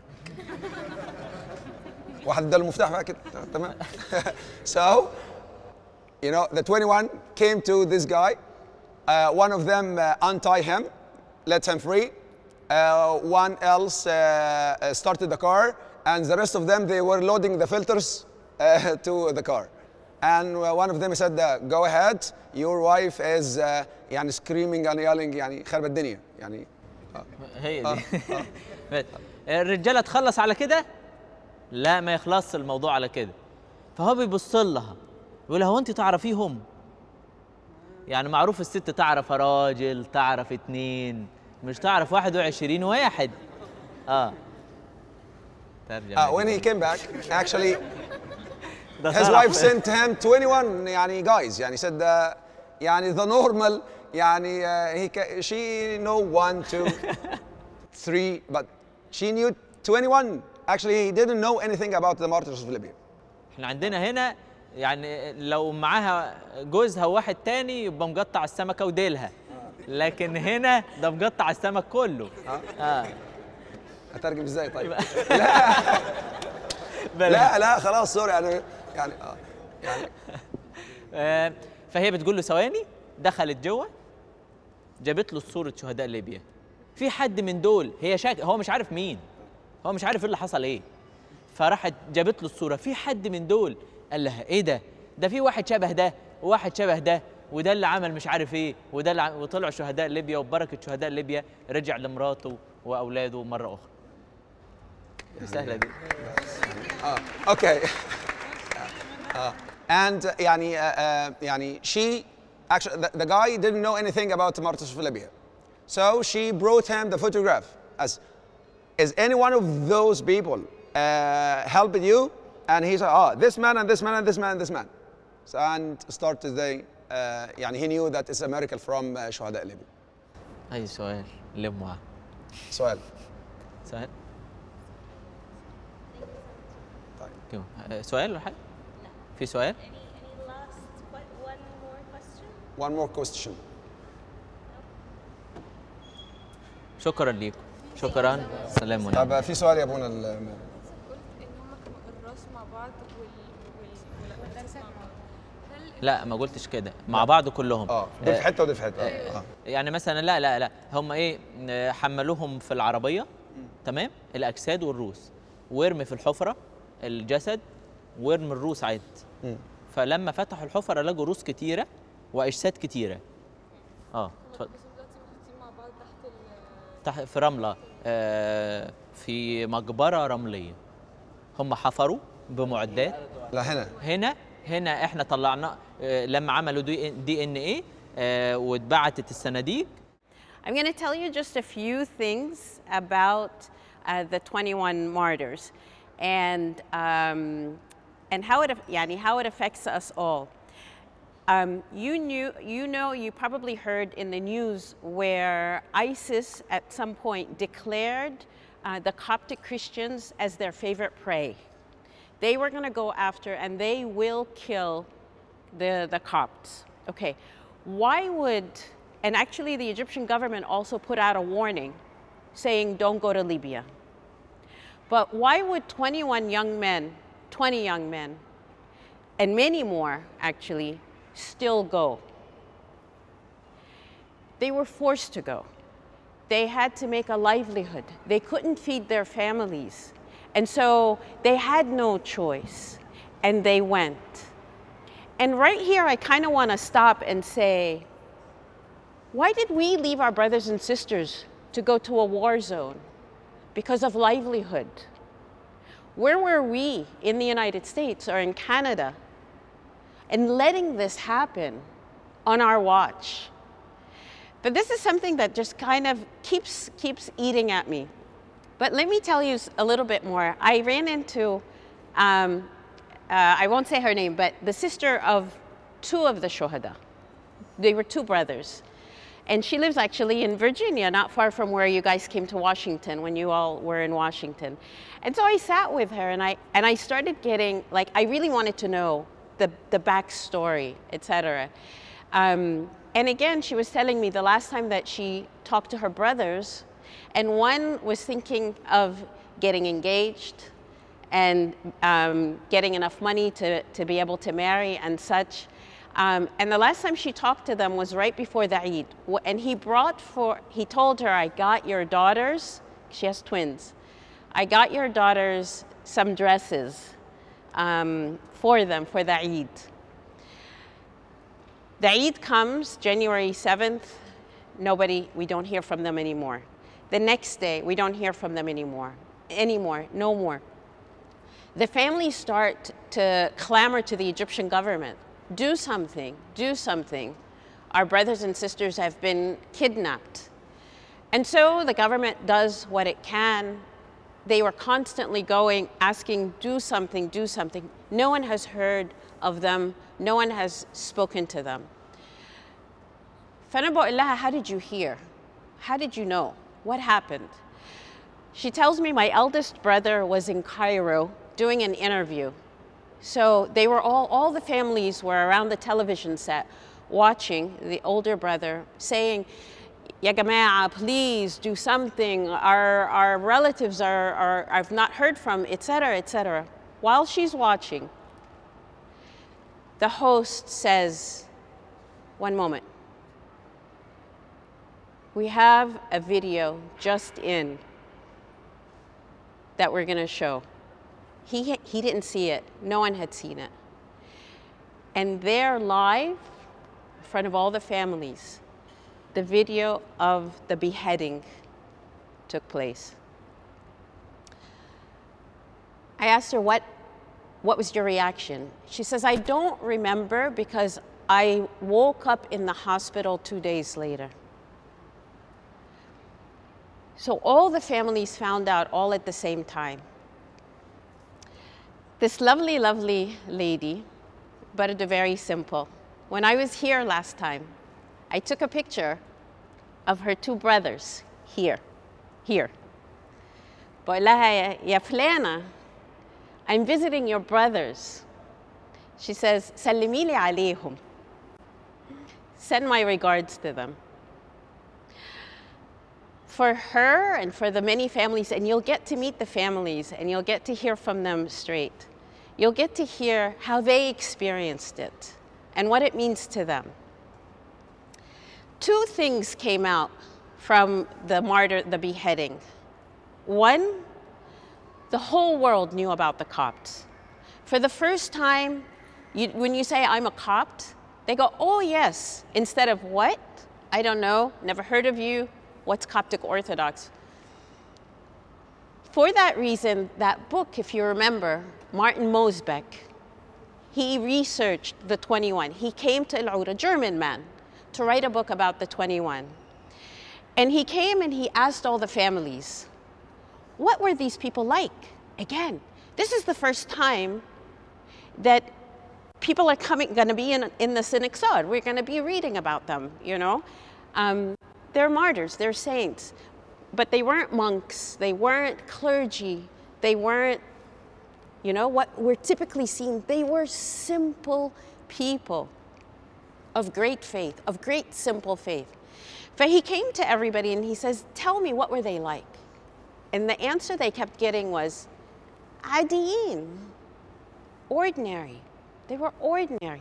واحد اداله المفتاح بقى كده تمام so you know the 21 came to this guy uh, one of them uh, untie him let him free uh, one else uh, uh, started the car and the rest of them they were loading the filters uh, to the car and uh, one of them said uh, go ahead your wife is uh, يعني screaming and yelling يعني خرب الدنيا يعني هي دي بس. الرجاله تخلص على كده لا ما يخلصش الموضوع على كده فهو بيبص لها يقول لها هو انت تعرفيهم يعني معروف الست تعرف راجل تعرف اتنين مش تعرف 21 واحد اه ترجمة Uh, when he came back, actually, ده his طرف. wife sent him 21 يعني guys يعني said uh, يعني the normal يعني uh, he ca- she know one two three but she knew 21 actually he didn't know anything about the martyrs of Libya احنا عندنا هنا يعني لو معاها جوزها وواحد تاني يبقى مقطع السمكه وديلها لكن هنا ده مقطع السمك كله اه هترجم ازاي طيب بل- لا لا خلاص سوري يعني يعني آه يعني آه، فهي بتقول له ثواني دخلت جوه جابت له صوره شهداء ليبيا في حد من دول هي شاك هو مش عارف مين هو مش عارف ايه اللي حصل ايه فراحت جابت له الصوره في حد من دول قال لها ايه ده ده في واحد شبه ده وواحد شبه ده وده اللي عمل مش عارف ايه وده اللي عم- وطلعوا شهداء ليبيا وببركه شهداء ليبيا رجع لمراته واولاده مره اخرى سهله دي uh, okay uh, and uh, يعني uh, uh, يعني she actually the, the guy didn't know anything about the martyrs of Libya so she brought him the photograph as is any one of those people uh, helped you and he said oh this man and this man and this man and this man so, and started the uh, يعني he knew that it's a miracle from uh, شهداء ليبيا اي سؤال لم معاه سؤال سؤال طيب. كيف؟ آه، سؤال ولا حاجه في سؤال Any, any last, que- one more question? one more question شكرا ليكم شكرا سلام ونعم طب في سؤال يا ابونا ال- قلت ان هم كانوا الراس مع بعض وال وال والأجساد مع بعض هل لا ما قلتش كده مع بعض كلهم اه دول في حته ودول في حته اه يعني مثلا لا لا لا هم ايه آه، حملوهم في العربيه تمام الاجساد والروس وارمي في الحفره الجسد وارمي الروس عد فلما فتحوا الحفره لقوا روس كتيره واجساد كتيره اه اتفضل. بس دلوقتي محطوطين مع بعض تحت ال تحت في رمله آه في مقبره رمليه هم حفروا بمعدات لا هنا هنا هنا احنا طلعنا آه لما عملوا دي, دي ان ايه آه واتبعتت الصناديق I'm going to tell you just a few things about uh, the 21 martyrs and, um, and how, it, aff- يعني, how it affects us all. Um, you, knew, you know, you probably heard in the news where ISIS at some point declared uh, the Coptic Christians as their favorite prey. They were going to go after and they will kill the, the Copts. Okay, why would, and actually the Egyptian government also put out a warning saying don't go to Libya. But why would 21 young men, 20 young men, and many more actually, still go? They were forced to go. They had to make a livelihood. They couldn't feed their families. And so they had no choice. And they went. And right here, I kind of want to stop and say, why did we leave our brothers and sisters to go to a war zone? Because of livelihood. Where were we in the United States or in Canada? And letting this happen on our watch. But this is something that just kind of keeps, keeps eating at me. But let me tell you s- a little bit more. I ran into, um, uh, I won't say her name, but the sister of two of the Shohada. They were two brothers. And she lives actually in Virginia, not far from where you guys came to Washington when you all were in Washington. And so I sat with her and I, and I started getting, like, I really wanted to know the, the backstory, et cetera. Um, and again, she was telling me the last time that she talked to her brothers, and one was thinking of getting engaged and um, getting enough money to, to be able to marry and such. Um, and the last time she talked to them was right before the Eid. Wh- And he brought for, he told her, I got your daughters, she has twins, I got your daughters some dresses um, for them for the Eid. The Eid comes January 7th, nobody, we don't hear from them anymore. The next day, we don't hear from them anymore, anymore, no more. The families start to clamor to the Egyptian government do something, do something. Our brothers and sisters have been kidnapped. And so the government does what it can they were constantly going, asking, do something, do something. No one has heard of them, no one has spoken to them. فأنا بقول لها, how did you hear? How did you know? What happened? She tells me my eldest brother was in Cairo doing an interview. So they were all, all the families were around the television set watching the older brother saying, Ya Jama'a, please do something. Our, our relatives are, are, I've not heard from, etc., etc. While she's watching, the host says, One moment. We have a video just in that we're going to show. He, he didn't see it, no one had seen it. And there, live, in front of all the families, the video of the beheading took place. I asked her, what, what was your reaction? She says, I don't remember because I woke up in the hospital two days later. So all the families found out all at the same time. This lovely, lovely lady, but very simple. When I was here last time, I took a picture of her two brothers here, here. بقول لها يا فلانة I'm visiting your brothers. She says سلمي لي عليهم. Send my regards to them. For her and for the many families, and you'll get to meet the families and you'll get to hear from them straight. You'll get to hear how they experienced it and what it means to them two things came out from the martyr, the beheading. One, the whole world knew about the Copts. For the first time, you, when you say, I'm a Copt, they go, oh yes, instead of what? I don't know, never heard of you, what's Coptic Orthodox? For that reason, that book, if you remember, Martin Mosbeck, he researched the 21. He came to El a German man, to write a book about the 21. And he came and he asked all the families, what were these people like? Again, this is the first time that people are coming, going to be in, in the Synaxod. We're going to be reading about them, you know. Um, they're martyrs, they're saints. But they weren't monks, they weren't clergy, they weren't, you know, what we're typically seeing. They were simple people of great faith, of great simple faith. But he came to everybody and he says, Tell me, what were they like? And the answer they kept getting was, Adiyin, ordinary. They were ordinary.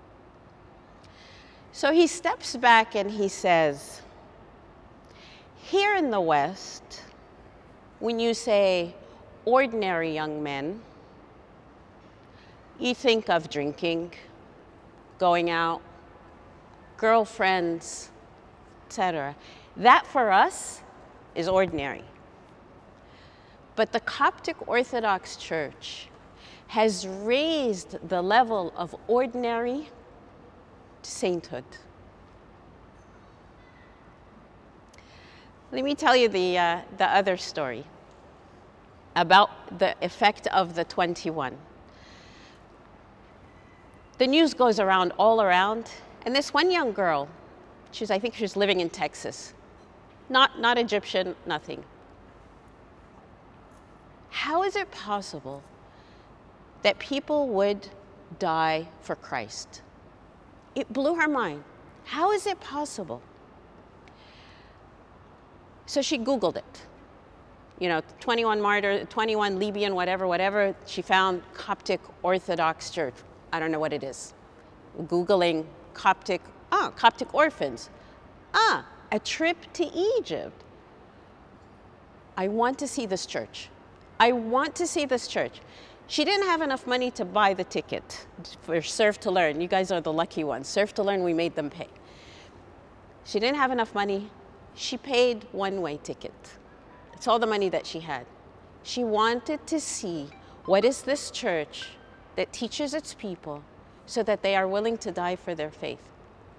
So he steps back and he says, Here in the West, when you say ordinary young men, you think of drinking, going out, girlfriends, etc. That for us is ordinary. But the Coptic Orthodox Church has raised the level of ordinary to sainthood. Let me tell you the, uh, the other story about the effect of the 21. The news goes around all around and this one young girl, she's, I think she was living in Texas, not, not Egyptian, nothing. How is it possible that people would die for Christ? It blew her mind. How is it possible? So she Googled it. You know, 21 martyr, 21 Libyan, whatever, whatever. She found Coptic Orthodox Church. I don't know what it is. Googling Coptic, ah, Coptic orphans. Ah, a trip to Egypt. I want to see this church. I want to see this church. She didn't have enough money to buy the ticket for Serve to Learn. You guys are the lucky ones. Serve to Learn, we made them pay. She didn't have enough money. She paid one-way ticket. That's all the money that she had. She wanted to see what is this church that teaches its people so that they are willing to die for their faith.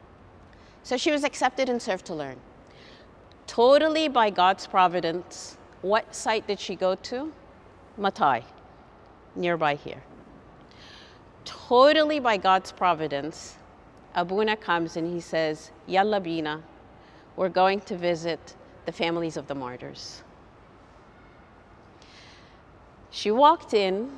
So she was accepted and served to learn. Totally by God's providence, What site did she go to? Matai, nearby here. Totally by God's providence, Abuna comes and he says, Yalla bina, we're going to visit the families of the martyrs. She walked in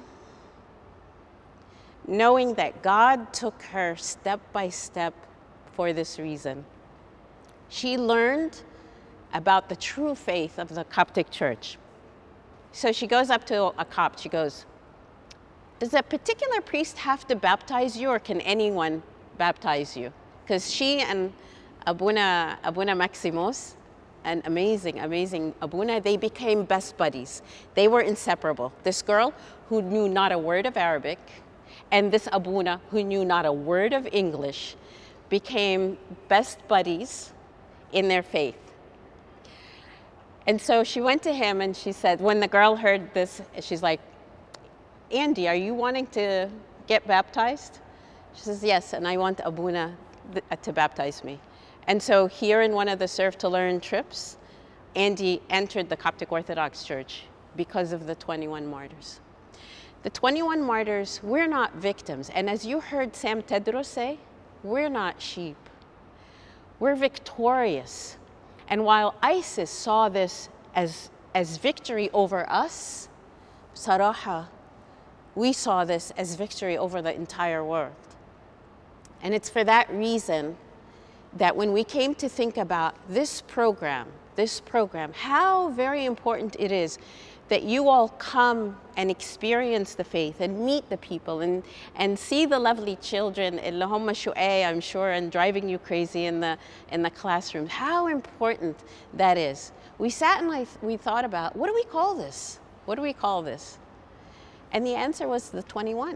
knowing that God took her step by step for this reason. She learned about the true faith of the Coptic Church. So she goes up to a Copt, she goes, Does a particular priest have to baptize you, or can anyone baptize you? Because she and Abuna, Abuna Maximus, an amazing, amazing Abuna, they became best buddies. They were inseparable. This girl who knew not a word of Arabic, and this Abuna who knew not a word of English, became best buddies in their faith. And so she went to him and she said, when the girl heard this, she's like, Andy, are you wanting to get baptized? She says, Yes, and I want Abuna th- uh, to baptize me. And so here in one of the Serve to Learn trips, Andy entered the Coptic Orthodox Church because of the 21 martyrs. The 21 martyrs, we're not victims. And as you heard Sam Tedros say, we're not sheep. We're victorious. And while ISIS saw this as, as victory over us, Saraha, we saw this as victory over the entire world. And it's for that reason that when we came to think about this program, this program, how very important it is that you all come and experience the faith and meet the people and, and see the lovely children اللي هم شقاي, I'm sure, and driving you crazy in the, in the classroom. How important that is. We sat and I, we thought about, what do we call this? What do we call this? And the answer was the 21.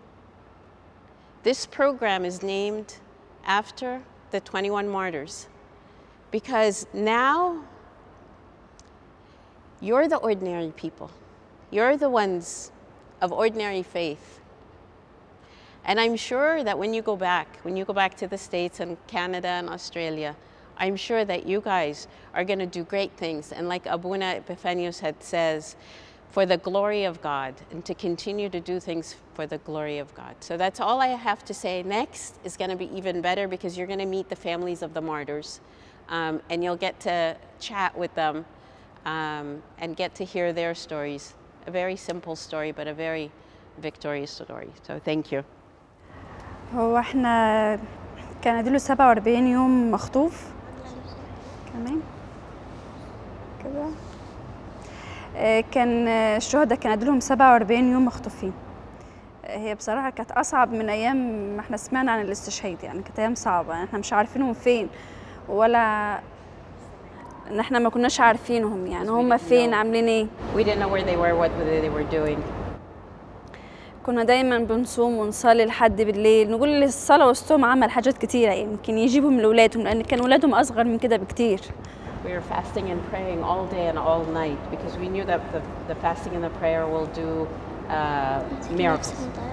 This program is named after the 21 martyrs because now you're the ordinary people. You're the ones of ordinary faith. And I'm sure that when you go back, when you go back to the States and Canada and Australia, I'm sure that you guys are going to do great things. And like Abuna Epiphanius had says, for the glory of God and to continue to do things for the glory of God. So that's all I have to say. Next is going to be even better because you're going to meet the families of the martyrs um, and you'll get to chat with them um, and get to hear their stories. A very simple story, but a very victorious story. So thank you. هو احنا كان اديله 47 يوم مخطوف كمان كده آه، كان آه، الشهداء كان اديلهم 47 يوم مخطوفين آه، هي بصراحة كانت أصعب من أيام ما احنا سمعنا عن الاستشهاد يعني كانت أيام صعبة يعني احنا مش عارفينهم فين ولا إن احنا ما كناش عارفينهم يعني هم فين عاملين ايه We didn't know where they were, what they were doing. كنا دايما بنصوم ونصلي لحد بالليل نقول الصلاة والصوم عمل حاجات كتيرة يمكن يجيبهم لأولادهم لأن كان أولادهم أصغر من كده بكتير We were fasting and praying all day and all night because we knew that the, the fasting and the prayer will do uh, miracles.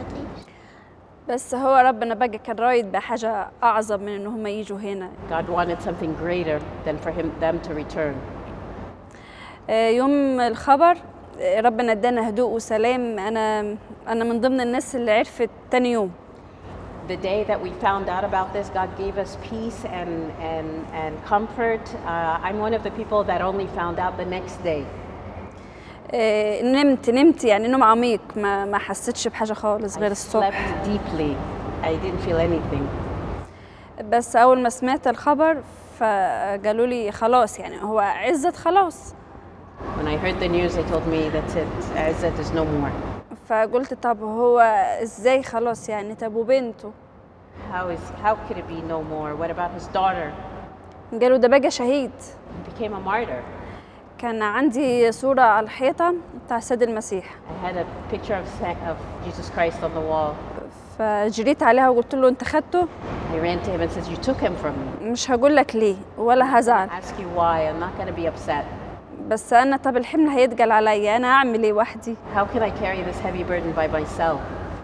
بس هو ربنا بقى كان رايد بحاجة أعظم من إن هم يجوا هنا God wanted something greater than for him, them to return. آه، يوم الخبر آه، ربنا ادانا هدوء وسلام أنا أنا من ضمن الناس اللي عرفت تاني يوم The day that we found out about this, God gave us peace and, and, and comfort. Uh, I'm one of the people that only found out the next day. آه، نمت نمت يعني نوم عميق ما ما حسيتش بحاجة خالص غير I الصبح slept deeply. I didn't feel anything. بس أول ما سمعت الخبر فقالوا لي خلاص يعني هو عزت خلاص When I heard the news, they told me that's it. Izzat is no more. فقلت طب هو ازاي خلاص يعني طب وبنته How is how could it be no more? What about his daughter? قالوا ده بقى شهيد He became a martyr. كان عندي صورة على الحيطة بتاع السيد المسيح I had a picture of Sa- of Jesus Christ on the wall. فجريت عليها وقلت له انت خدته I ran to him and said, "You took him from me. مش هقول لك ليه ولا هزعل Ask you why. I'm not going to be upset. بس انا طب الحمل هيتقل عليا انا اعمل ايه وحدي How can I carry this heavy burden by myself?"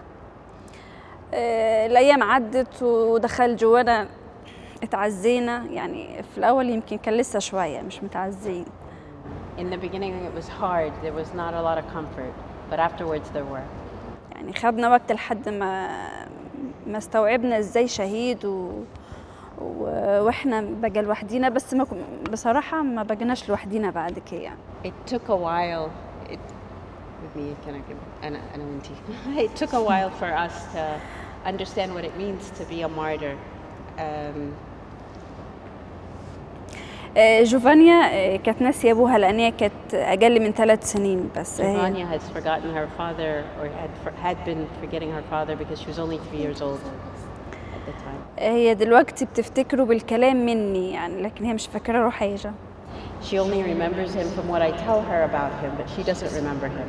آه، الايام عدت ودخل جوانا اتعزينا يعني في الاول يمكن كان لسه شويه مش متعزين in the beginning, it was hard. There was not a lot of comfort, but afterwards, there were. يعني خدنا وقت لحد ما ما استوعبنا ازاي شهيد و... و... واحنا بقى لوحدينا بس ما كن- بصراحة ما بقيناش لوحدينا بعد كده يعني. It took a while. It, with me, can I give Anna, Anna Winty? It took a while for us to understand what it means to be a martyr. Um, آه، جوفانيا آه، كانت ناسية أبوها لأن هي كانت أقل من ثلاث سنين بس هي Ivania has forgotten her father, or had for, had been forgetting her father because she was only three years old at the time. هي دلوقتي بتفتكره بالكلام مني يعني لكن هي مش فاكرة له حاجة She only remembers him from what I tell her about him, but she doesn't remember him.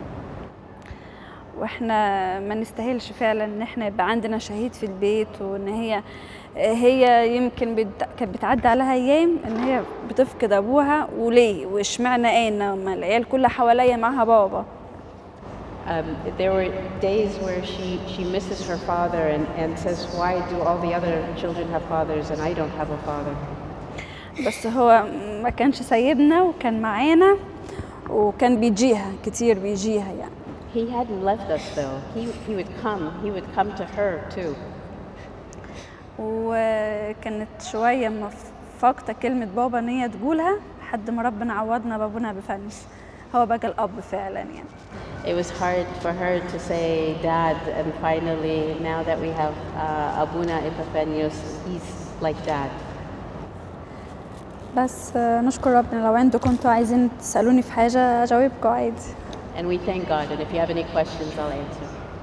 واحنا ما نستاهلش فعلا ان احنا يبقى عندنا شهيد في البيت وان هي هي يمكن بت... كانت بتعدي عليها ايام ان هي بتفقد ابوها وليه واشمعنى انا ما العيال كلها حواليا معاها بابا Um, there were days where she, she misses her father and, and says, Why do all the other children have fathers and I don't have a father? بس هو ما كانش سايبنا وكان معانا وكان بيجيها كتير بيجيها يعني He hadn't left us though. He, he would come. He would come to her too. وكانت شوية ما فاقدة كلمة بابا ان هي تقولها لحد ما ربنا عوضنا بابونا بفنش هو بقى الأب فعلا يعني It was hard for her to say dad, and finally, now that we have uh, Abuna Epiphanius, he's like dad. بس آه، نشكر ربنا لو عندكم كنتوا عايزين تسألوني في حاجة أجاوبكم عادي And we thank God, and if you have any questions, I'll answer.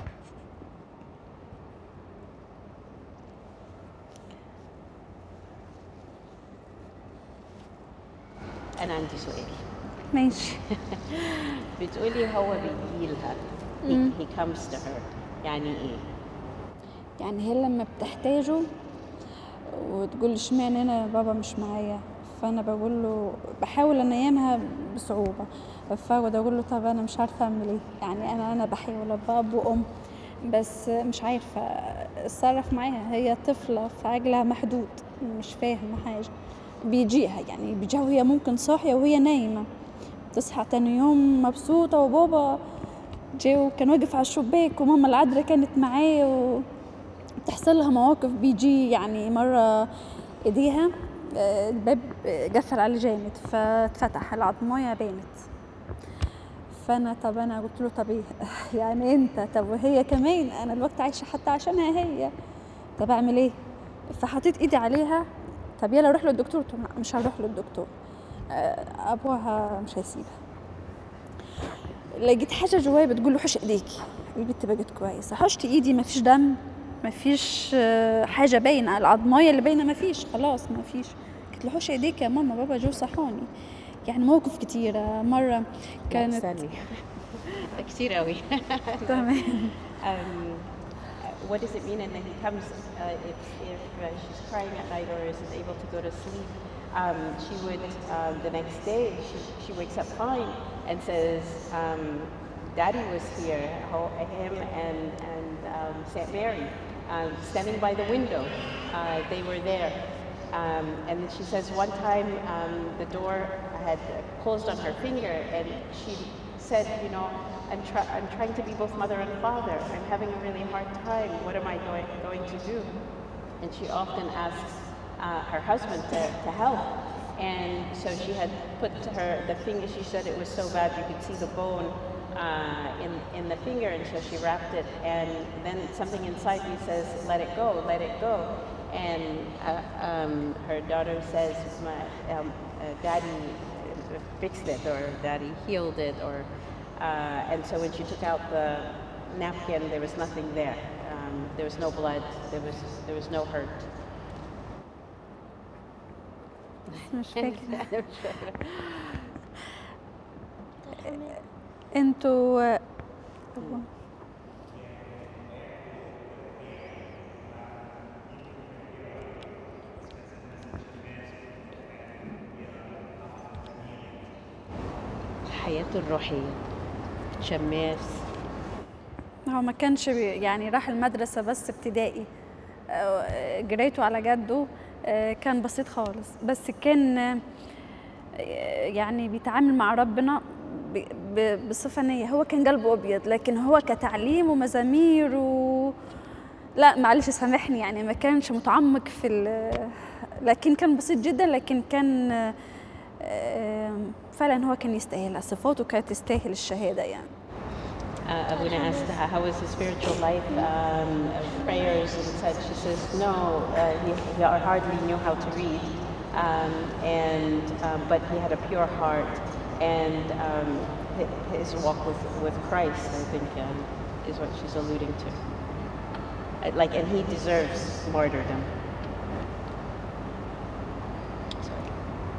أنا عندي سؤال ماشي بتقولي هو بيجي لها he, he comes to her يعني ايه؟ يعني هي لما بتحتاجه وتقول اشمعنى انا بابا مش معايا فانا بقول له بحاول انيمها بصعوبه فاقعد اقول له طب انا مش عارفه اعمل ايه يعني انا انا بحاول ابقى اب وام بس مش عارفه اتصرف معاها هي طفله فعجلها محدود مش فاهمه حاجه بيجيها يعني بيجيها وهي ممكن صاحيه وهي نايمه تصحى تاني يوم مبسوطه وبابا جه وكان واقف على الشباك وماما العذراء كانت معاه و... بتحصل لها مواقف بيجي يعني مرة ايديها آه، الباب آه، قفل عليه جامد فاتفتح العضماية بانت فانا طب انا قلت له طب ايه يعني انت طب وهي كمان انا الوقت عايشه حتى عشانها هي طب اعمل ايه فحطيت ايدي عليها طب يلا روح للدكتور قلت له لا، مش هروح للدكتور آه، ابوها مش هيسيبها لقيت حاجه جوايا بتقول له حش ايديكي البت بقت كويسه حشت ايدي مفيش دم مفيش آه، حاجه باينه العضمايه اللي باينه مفيش خلاص مفيش قلت له حش ايديك يا ماما بابا جو صحاني يعني مواقف كتيره مره كانت استني كتير قوي تمام um, what does it mean and then he comes uh, if, if uh, she's crying at night or isn't able to go to sleep um, she would um, the next day she, she wakes up fine and says um, daddy was here ho- him and, and um, St. Mary um, standing by the window uh, they were there um, and then she says one time um, the door had closed on her finger and she said, you know, I'm, try- I'm trying to be both mother and father. I'm having a really hard time. What am I going, going to do? And she often asks uh, her husband to, to help. And so she had put to her the finger, she said it was so bad you could see the bone uh, in, in the finger, and so she wrapped it. And then something inside me says, let it go, let it go. And uh, um, her daughter says, my, um, uh, daddy fixed it, or daddy healed it, or uh, and so when she took out the napkin, there was nothing there. Um, there was no blood. There was there was no hurt. مش فاكره انتوا حياته الروحية شماس هو ما كانش بي- يعني راح المدرسة بس ابتدائي آه، جريته على جده آه، كان بسيط خالص بس كان يعني بيتعامل مع ربنا ب- ب- بصفة نية هو كان قلبه أبيض لكن هو كتعليم ومزامير و لا معلش سامحني يعني ما كانش متعمق في ال- لكن كان بسيط جدا لكن كان آه، فعلا هو كان يستاهل صفاته كانت تستاهل الشهادة يعني Uh, Abuna asked how how was his spiritual life, um, of prayers and such. She says, no, uh, he, he hardly knew how to read, um, and um, but he had a pure heart, and um, hi- his walk with, with Christ, I think, um, is what she's alluding to. Uh, Like, and he deserves martyrdom. Sorry.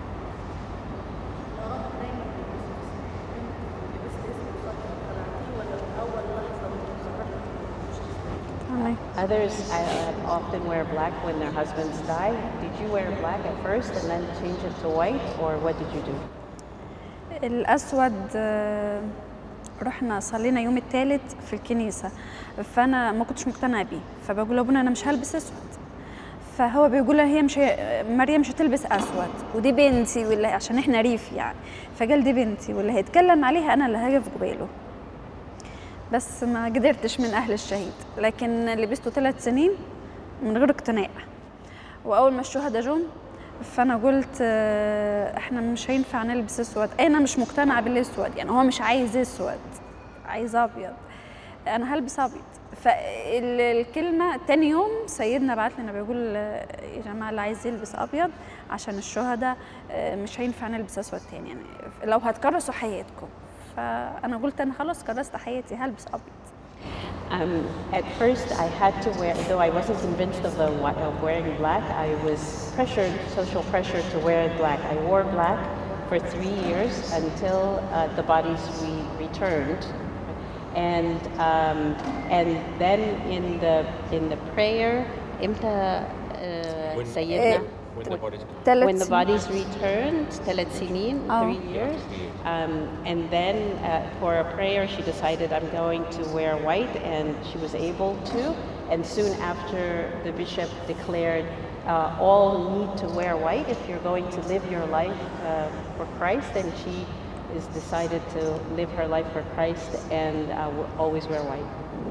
تمام. Others uh, often wear black when their husbands die. Did you wear black at first and then change it to white, or what did you do? الأسود آه، رحنا صلينا يوم الثالث في الكنيسة فأنا ما كنتش مقتنعة بيه فبقول لأبونا أنا مش هلبس أسود فهو بيقول لها هي مش هي- مريم مش هتلبس أسود ودي بنتي واللي عشان إحنا ريف يعني فقال دي بنتي واللي هيتكلم عليها أنا اللي هقف قباله بس ما قدرتش من أهل الشهيد لكن لبسته ثلاث سنين من غير اقتناع واول ما الشهداء جم فانا قلت آه، احنا مش هينفع نلبس اسود انا مش مقتنعه بالاسود يعني هو مش عايز اسود عايز ابيض انا هلبس ابيض فالكلمه تاني يوم سيدنا بعت لنا بيقول آه، يا جماعه اللي عايز يلبس ابيض عشان الشهداء آه، مش هينفع نلبس اسود تاني يعني لو هتكرسوا حياتكم فانا قلت انا خلاص كرست حياتي هلبس ابيض Um, at first, I had to wear, though I wasn't convinced of, the, wa- of wearing black, I was pressured, social pressure to wear black. I wore black for three years until uh, the bodies re- returned. And, um, and then in the, in the prayer, إمتى uh, سيدنا? When the body's ثلاث when the سنين. bodies returned, ثلاث سنين, Oh. three years. Um, and then uh, for a prayer, she decided I'm going to wear white, and she was able to. And soon after, the bishop declared uh, all need to wear white if you're going to live your life uh, for Christ. And she is decided to live her life for Christ and uh, will always wear white.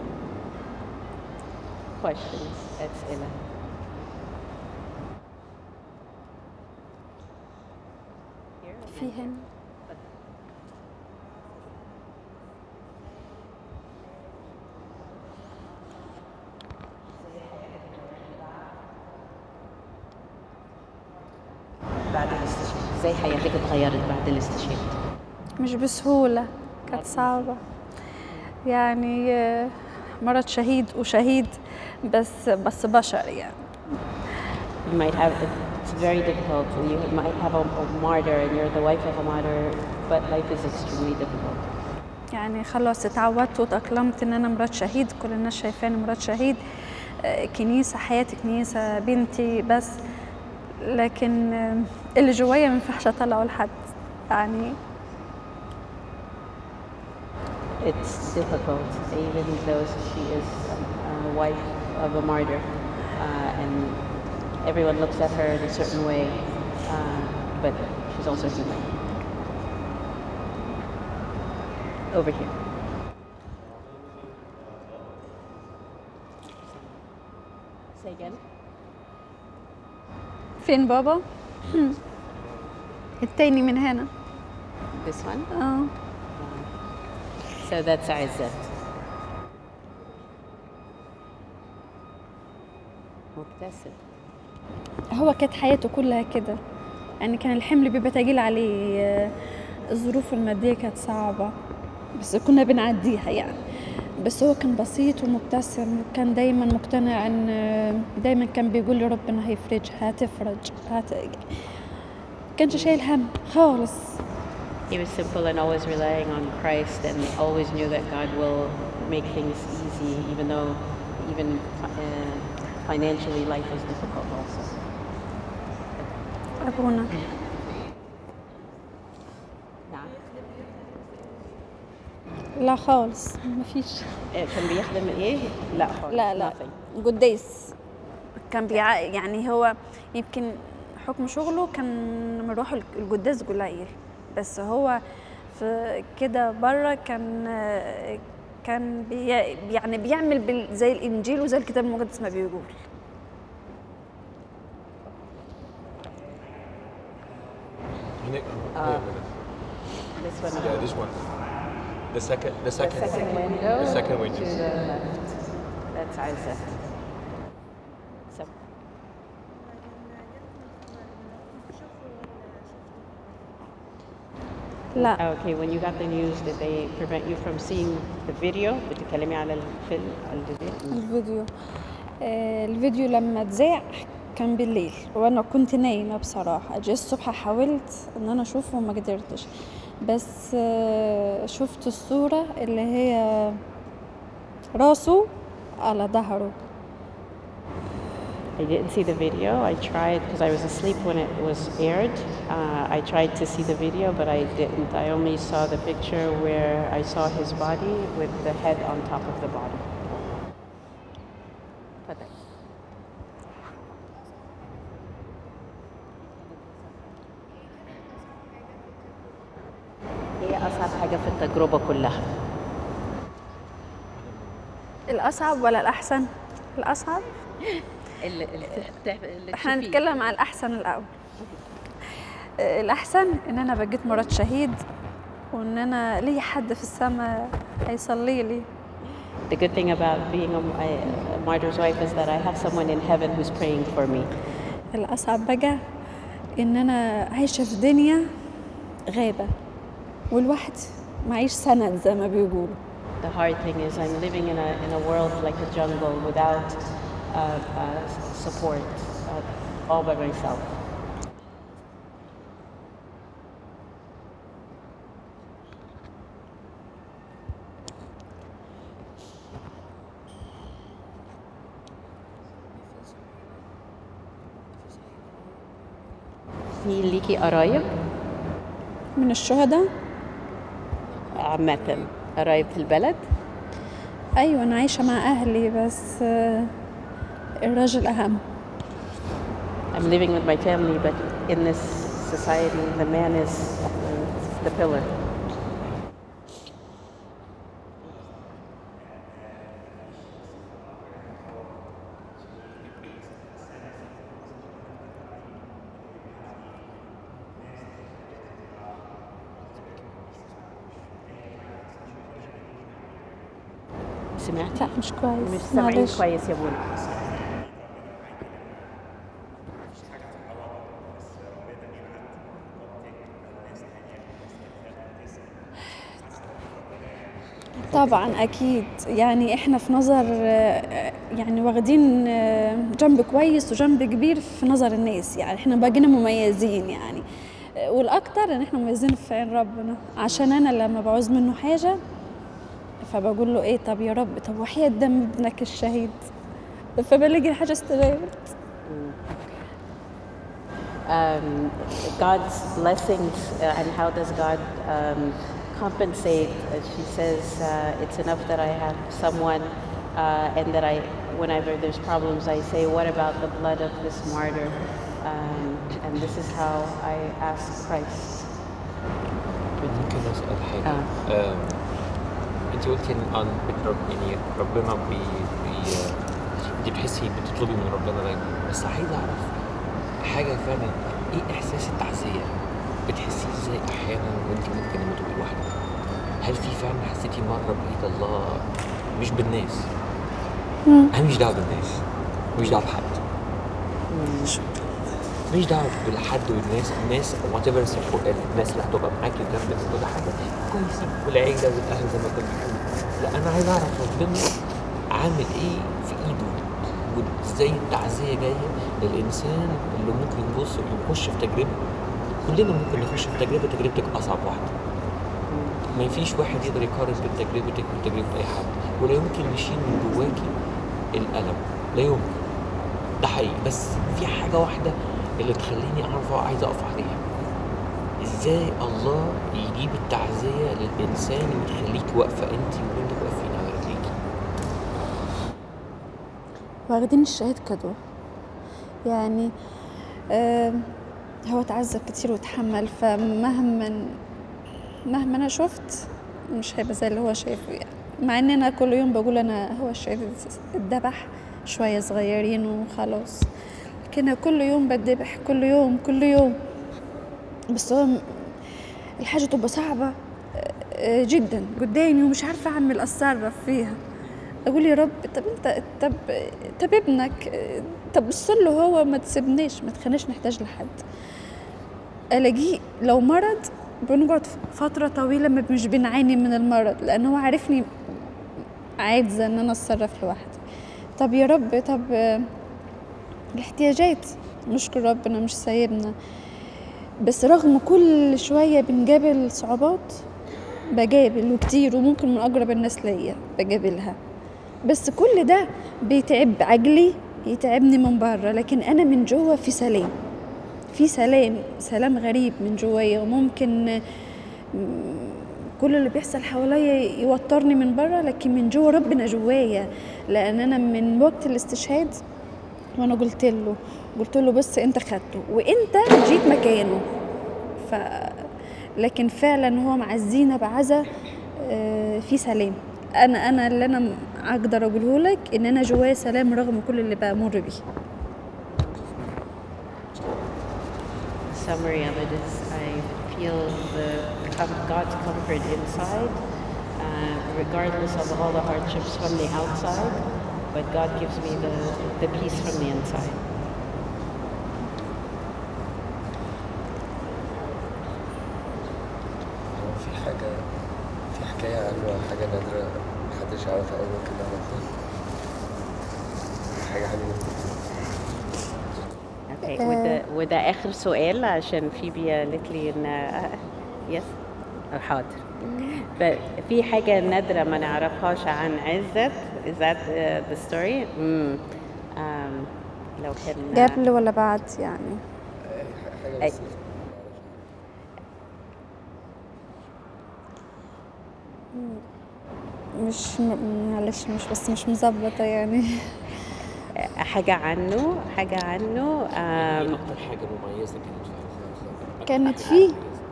Questions? That's Ella. Here? في هنا بعد الاستشهاد ازاي حياتك اتغيرت بعد الاستشهاد مش بسهولة كانت صعبة يعني آه، مرض شهيد وشهيد بس بس بشر يعني you might have it's very difficult you might have a, a martyr and you're the wife of a martyr but life is extremely difficult يعني خلاص اتعودت وتأقلمت ان انا مرات شهيد كل الناس شايفاني مرات شهيد آه، كنيسة حياتي كنيسة بنتي بس لكن آه، اللي جوايا ما ينفعش اطلعه لحد يعني it's difficult even though she is a, a wife of a martyr uh, and everyone looks at her in a certain way uh, but she's also human over here say again فين بابا؟ هم. التاني من هنا this one اه So that's Izzat. مبتسم هو كانت حياته كلها كده يعني كان الحمل بيبقى تقيل عليه آه، الظروف المادية كانت صعبة بس كنا بنعديها يعني بس هو كان بسيط ومبتسم وكان دايما مقتنع ان آه، دايما كان بيقول لي ربنا هيفرجها هتفرج هت... كانش شايل هم خالص He was simple and always relying on Christ and always knew that God will make things easy even though even uh, financially life was difficult also. أبونا نعم. لا خالص مفيش كان بيخدم ايه؟ لا خالص لا لا nothing. قديس كان بيع يعني هو يمكن بحكم شغله كان مروح القداس قليل بس هو في كده بره كان آه، كان بي يعني بيعمل بال- زي الانجيل وزي الكتاب المقدس ما بيقول هناك Uh, This one. yeah, this one. The second, the The second, second window. the second window. To the left. That's Isaac. So, لا okay, when you got the news, did they prevent you from seeing the video? بتتكلمي على الفيلم على الفيديو؟ الفيديو آه، الفيديو لما اتذاع كان بالليل وانا كنت نايمه بصراحه جه الصبح حاولت ان انا اشوفه وما قدرتش بس آه، شفت الصوره اللي هي راسه على ظهره I didn't see the video. I tried because I was asleep when it was aired. Uh, I tried to see the video, but I didn't. I only saw the picture where I saw his body with the head on top of the body. اتفضل. ايه اصعب حاجه في التجربه كلها الاصعب ولا الاحسن الاصعب اللي, اللي احنا هنتكلم عن الاحسن الاول آه، الاحسن ان انا بقيت مرات شهيد وان انا لي حد في السماء هيصلي لي The good thing about being a, a martyr's wife is that I have someone in heaven who's praying for me. الأصعب بقى إن أنا عايشة في دنيا غابة والواحد معيش سند زي ما بيقولوا The hard thing is I'm living in a, in a world like a jungle without uh, uh, support, uh, all by myself. في ليكي قرايب من الشهداء عامة قرايب في البلد أيوة أنا عايشة مع أهلي بس آه، الراجل أهم I'm living with my family, but in this society, the man is the, the pillar. سمعتي؟ لا مش كويس مش سامعين معلش. كويس يا بونا طبعا أكيد يعني إحنا في نظر آه، يعني واخدين آه، جنب كويس وجنب كبير في نظر الناس يعني إحنا بقينا مميزين يعني آه، والأكتر إن إحنا مميزين في عين ربنا عشان أنا لما بعوز منه حاجة فبقول له إيه طب يا رب طب وحياة دم ابنك الشهيد فبلاقي الحاجة استجابت um, God's blessings uh, and how does God um, compensate? Uh, she says uh, it's enough that I have someone uh, and that I, whenever there's problems, I say, what about the blood of this martyr? Um, and this is how I ask Christ. ممكن اسال حاجه آه. آم، انت قلتي ان عن بترب يعني ربنا بي بي انت بتحسي بتطلبي من ربنا دايما بس عايز اعرف حاجه فعلا ايه احساس التعزيه بتحسيه ازاي احيانا وانت ممكن لما تبقي لوحدك هل في فعلا حسيتي مره بايد الله مش بالناس انا مش دعوه بالناس مش دعوه بحد مش دعوه بالحد والناس الناس وات ايفر الناس اللي هتبقى معاكي جنبك وكل حاجه كويسين والعيله والاهل زي ما كنا بنقول لا انا عايز اعرف ربنا عامل ايه في ايده وازاي التعزيه جايه للانسان اللي ممكن يبص يخش في تجربه كلنا ممكن نخش في تجربه تجربتك اصعب واحده ما فيش واحد يقدر يقارن بين تجربتك وتجربه اي حد ولا يمكن يشيل من جواكي الالم لا يمكن ده حقيقي بس في حاجه واحده اللي تخليني اعرف عايز اقف عليها ازاي الله يجيب التعزيه للانسان ويخليك واقفه انت وبنتك واقفين على رجليكي واخدين الشهيد قدوة يعني آه، هو اتعذب كتير واتحمل فمهما مهما انا شفت مش هيبقى زي اللي هو شايفه يعني مع ان انا كل يوم بقول انا هو الشهيد اتذبح شويه صغيرين وخلاص لكن كل يوم بتذبح كل يوم كل يوم بس هو م- الحاجه تبقى صعبه آه، جدا قدامي ومش عارفه اعمل اتصرف فيها اقول يا رب طب انت طب طب ابنك آه، طب بص له هو ما تسيبنيش ما تخليناش نحتاج لحد الاقيه لو مرض بنقعد فترة طويلة ما- مش بنعاني من المرض لأن هو عارفني عاجزة إن أنا أتصرف لوحدي طب يا رب طب آه، الاحتياجات نشكر ربنا مش سايبنا بس رغم كل شوية بنقابل صعوبات بقابل وكتير وممكن من أقرب الناس ليا بقابلها بس كل ده بيتعب عقلي يتعبني من بره لكن أنا من جوه في سلام في سلام سلام غريب من جوايا وممكن م- كل اللي بيحصل حواليا يوترني من بره لكن من جوه ربنا جوايا لان انا من وقت الاستشهاد وانا قلت له قلت له بس انت خدته وانت جيت مكانه ف لكن فعلا هو معزينا بعزا آه، في سلام انا انا اللي انا اقدر اقوله لك ان انا جوايا سلام رغم كل اللي بمر بيه summary of it is I feel the com- God's comfort inside, uh, regardless of all the hardships from the outside, but God gives me the, the peace from the inside. هو في حاجة في حكاية عنه حاجة نادرة محدش يعرفها أوي ممكن نعرفها حاجة حلوة Okay, وده وده آخر سؤال عشان فيبي قالت لي إن يس حاضر ففي حاجة نادرة ما نعرفهاش عن عزت is that uh, the story؟ مم. Um, لو كان قبل ولا بعد يعني حاجة بس مش م- معلش مش بس مش مظبطة يعني حاجة عنه حاجة عنه ايه um, اكتر حاجه مميزه كانت فيه؟ كانت فيه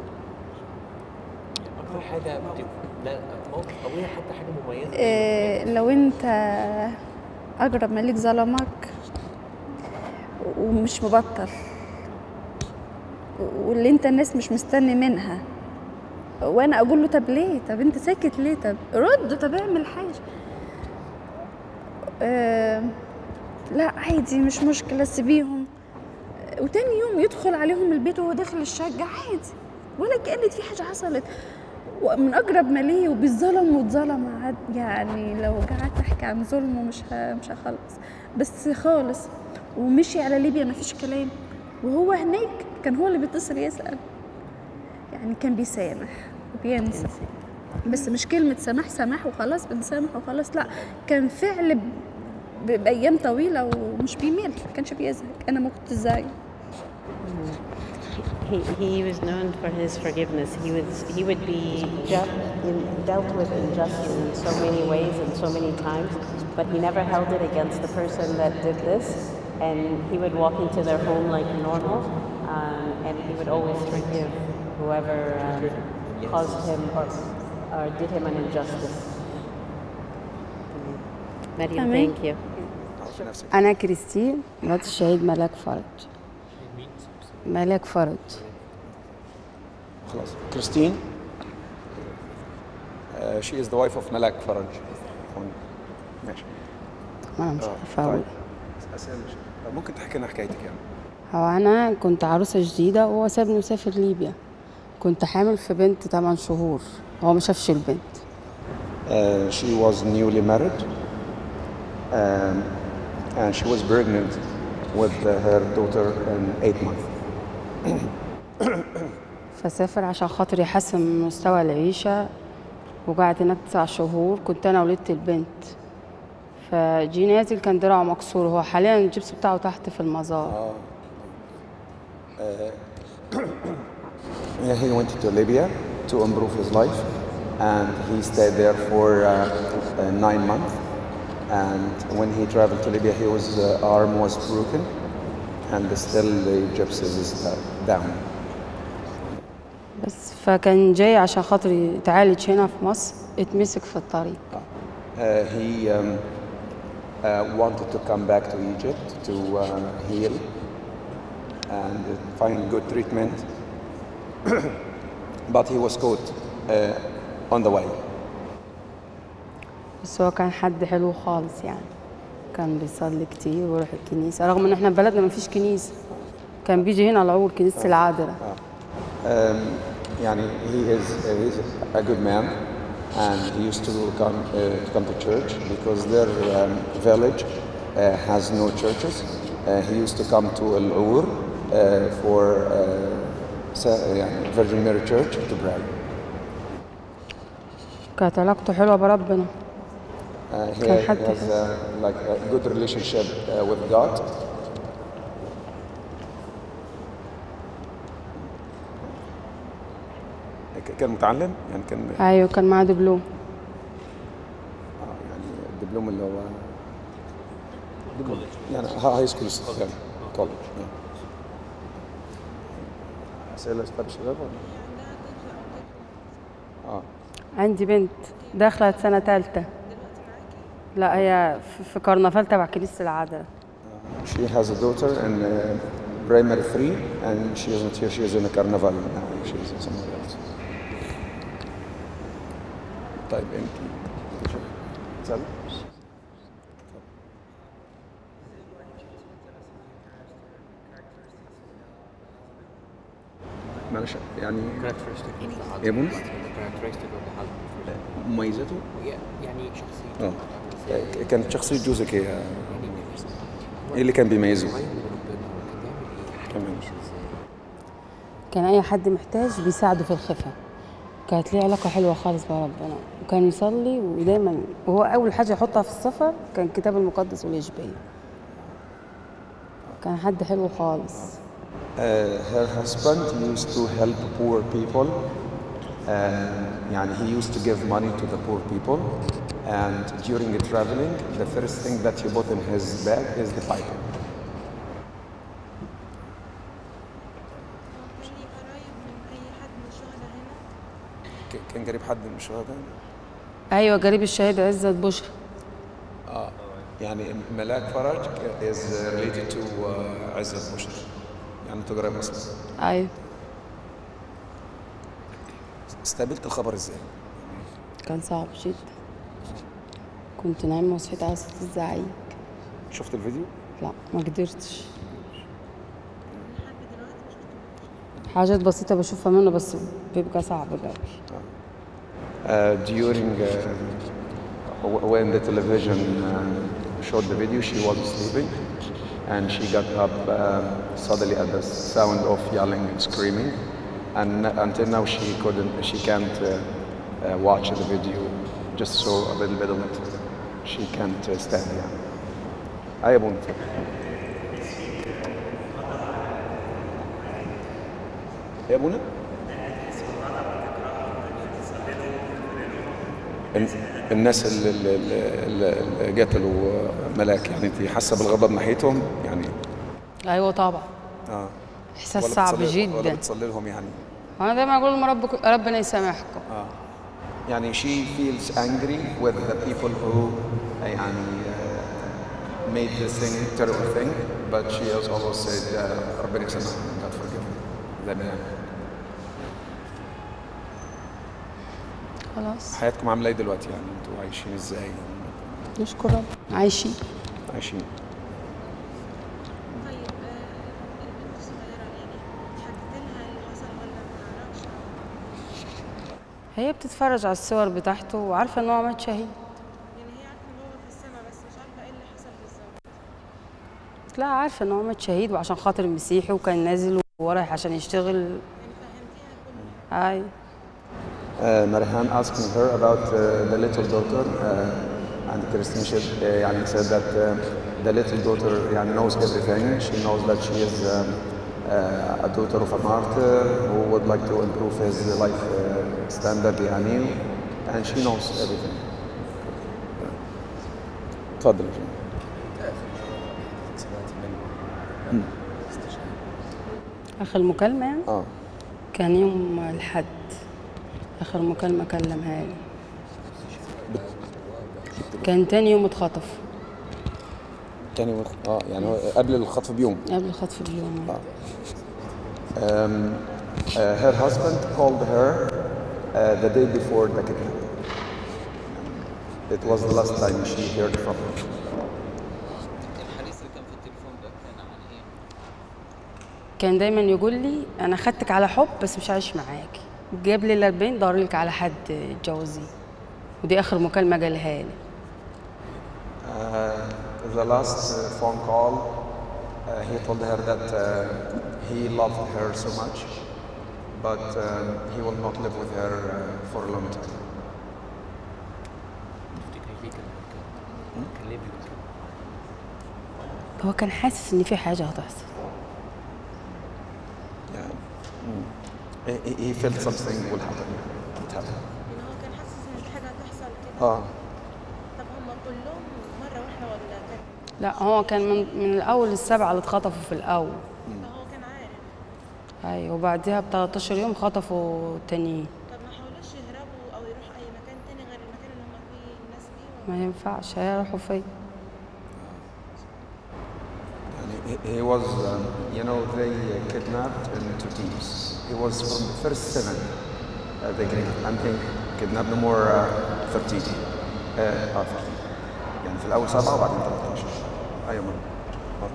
اكتر حاجه بت... لا موقف او هي حتى حاجه مميزه إيه، لو انت اقرب ملك ظلمك ومش مبطل واللي انت الناس مش مستني منها وانا اقول له طب ليه طب انت ساكت ليه طب رد طب اعمل حاجه آه لا عادي مش مشكله سيبيهم وتاني يوم يدخل عليهم البيت وهو داخل الشقه عادي ولا كانت في حاجه حصلت ومن اقرب ما ليه وبيتظلم واتظلم عاد- يعني لو قعدت احكي عن ظلمه مش ه- مش هخلص بس خالص ومشي على ليبيا مفيش كلام وهو هناك كان هو اللي بيتصل يسال يعني كان بيسامح وبينسى بس مش كلمة سماح سماح وخلاص بنسامح وخلاص لا كان فعل ب- ب- بأيام طويلة ومش بيمل ما كانش بيزهق أنا ما كنت زيه he, he was known for his forgiveness. He was he would be ju- in, dealt with injustice in so many ways and so many times, but he never held it against the person that did this. And he would walk into their home like normal, um, and he would always forgive whoever um, caused him or, or did him an injustice. Mariam, Amen. thank you. أنا كريستين مرات الشهيد ملاك فرج ملاك فرج خلاص كريستين uh, she is the wife of ملاك فرج ماشي أنا مش آه، عارفة أقول طيب. أسئلة مش- طب ممكن تحكي لنا حكايتك يعني هو أنا كنت عروسة جديدة وهو سابني وسافر ليبيا كنت حامل في بنت 8 شهور هو ما شافش البنت Uh, she was newly married um, and she was pregnant with uh, her daughter in eight months. فسافر عشان خاطر يحسن من مستوى العيشة وقعد هناك تسع شهور كنت أنا ولدت البنت فجي نازل كان دراعه مكسور هو حاليا الجبس بتاعه تحت في المزار Yeah, he went to Libya to improve his life and he stayed there for uh, uh, nine months. And when he traveled to Libya, his uh, arm was broken and still the gypsies is uh, down. بس فكان جاي عشان خاطر يتعالج هنا في مصر اتمسك في الطريق Uh, he um, uh, wanted to come back to Egypt to uh, heal and find good treatment, but he was caught uh, on the way. بس هو كان حد حلو خالص يعني كان بيصلي كتير ويروح الكنيسة رغم ان احنا في بلدنا مفيش كنيسة كان بيجي هنا العور كنيسة العذراء Um, يعني he is he is a good man, and he used to come uh, to come to church because their um, village uh, has no churches. Uh, he used to come to Al Ur uh, for uh, Sa- يعني Virgin Mary Church to pray. كانت علاقته حلوة بربنا Uh, he, كان he حد has uh, like a good relationship uh, with God. ك- كان متعلم يعني كان ايوه كان معاه دبلوم آه، يعني الدبلوم اللي هو دبلوم يعني هاي سكول يعني كولج أسئلة أستاذ الشباب ولا؟ اه عندي بنت داخلة سنة تالتة لا هي في- في كرنفال تبع كنيسة العذراء She has a daughter in uh, primary three, and she isn't here. She is in a carnival now. She is somewhere else. طيب انت تسأل؟ معلش يعني characteristic يا بني characteristic of the husband مميزاته يعني شخصيته اه كانت شخصية جوزك ايه؟ ايه اللي كان بيميزه؟ كمان كان اي حد محتاج بيساعده في الخفة كانت ليه علاقة حلوة خالص بربنا وكان يصلي ودايما وهو أول حاجة يحطها في السفر كان الكتاب المقدس والإشبية كان حد حلو خالص Uh, her husband used to help poor people. Uh, يعني he used to give money to the poor people. And during the traveling, the first thing that he put in his bag is the Bible. ك- كان قريب حد من الشهداء أيوة قريب الشهيد عزت بشرى اه يعني ملاك فرج is related to uh, عزت بشر يعني انتوا قريب مسلم أيوة استقبلت الخبر ازاي؟ كان صعب جدا كنت نايمة وصحيت على صوت الزعيق شفت الفيديو؟ لا ما قدرتش حاجات بسيطة بشوفها منه بس بيبقى صعب قوي Uh, during uh, w- when the television um, showed the video, she was sleeping, and she got up um, suddenly at the sound of yelling and screaming, and n- until now she couldn't, she can't uh, uh, watch the video. Just saw a little bit of it. She can't uh, stand يعني. أي بنت. يا بنت. الن- الناس اللي, اللي, اللي اللي قتلوا ملاك يعني انت حاسه بالغضب ناحيتهم يعني أيوة طبعا اه إحساس ولا صعب بتصلي- ولا جدا بتصلي لهم يعني أنا دايما أقول لهم ربك ربنا يسامحكم اه يعني she feels angry with the people who يعني uh, made this thing terrible thing but she has always said uh, ربنا يسامحهم God forgive them دايما يعني خلاص حياتكم عامله ايه دلوقتي يعني انتوا عايشين ازاي نشكر رب عايشين عايشين طيب آه، البنت الصغيرة يعني حكيت لها اللي حصل ولا ما تعرفش هي بتتفرج على الصور بتاعته وعارفة إن هو مات شهيد يعني هي عارفة ان هو في السما بس مش عارفة ايه اللي حصل بالظبط لا عارفة إن هو مات شهيد وعشان خاطر مسيحي وكان نازل وهو رايح عشان يشتغل أي Uh, Marhan asking her about uh, the little daughter uh, and Christine said, uh, يعني said that uh, the little daughter يعني knows everything. She knows that she is um, uh, a daughter of a martyr who would like to improve his life uh, standard يعني and she knows everything. تفضل يا جماعة. سمعت منه مم. اخر مكالمه يعني اه كان يوم الحد اخر مكالمه كلمها لي كان تاني يوم اتخطف تاني وخ... اه يعني هو قبل الخطف بيوم قبل الخطف بيوم اه Um, uh, her husband called her uh, the day before the kidnapping. It was the last time she heard from him. الحديث اللي كان في التليفون ده كان عن ايه؟ كان دايما يقول لي انا خدتك على حب بس مش عايش معاكي جاب لي ال 40 دارلك على حد اتجوزيه ودي اخر مكالمه قالها لي Uh, the last uh, phone call, uh, he told her that uh, he loved her so much, but um, he will not live with her uh, for a long time. كان ليه بيقول كده؟ هو كان حاسس ان في حاجه هتحصل Yeah. Mm. He, he- he felt something will happen. It happened. ان هو كان حاسس ان في حاجه هتحصل كده اه طب هم كلهم مره واحده ولا كان لا هو كان من, من الاول السبعه اللي اتخطفوا في الاول فهو كان عارف ايوه وبعدها ب 13 يوم خطفوا التانيين طب ما حاولوش يهربوا او يروحوا اي مكان تاني غير المكان اللي هم فيه الناس فيه ما ينفعش هيروحوا فين يعني he, he was, um, you know, they uh, kidnapped in two teams. He was from the first seven uh, they kidnapped, and he kidnapped no more uh, 13. Uh, اه 13 يعني في الأول سبعة وبعدين 13 أيوة مرة. مرة.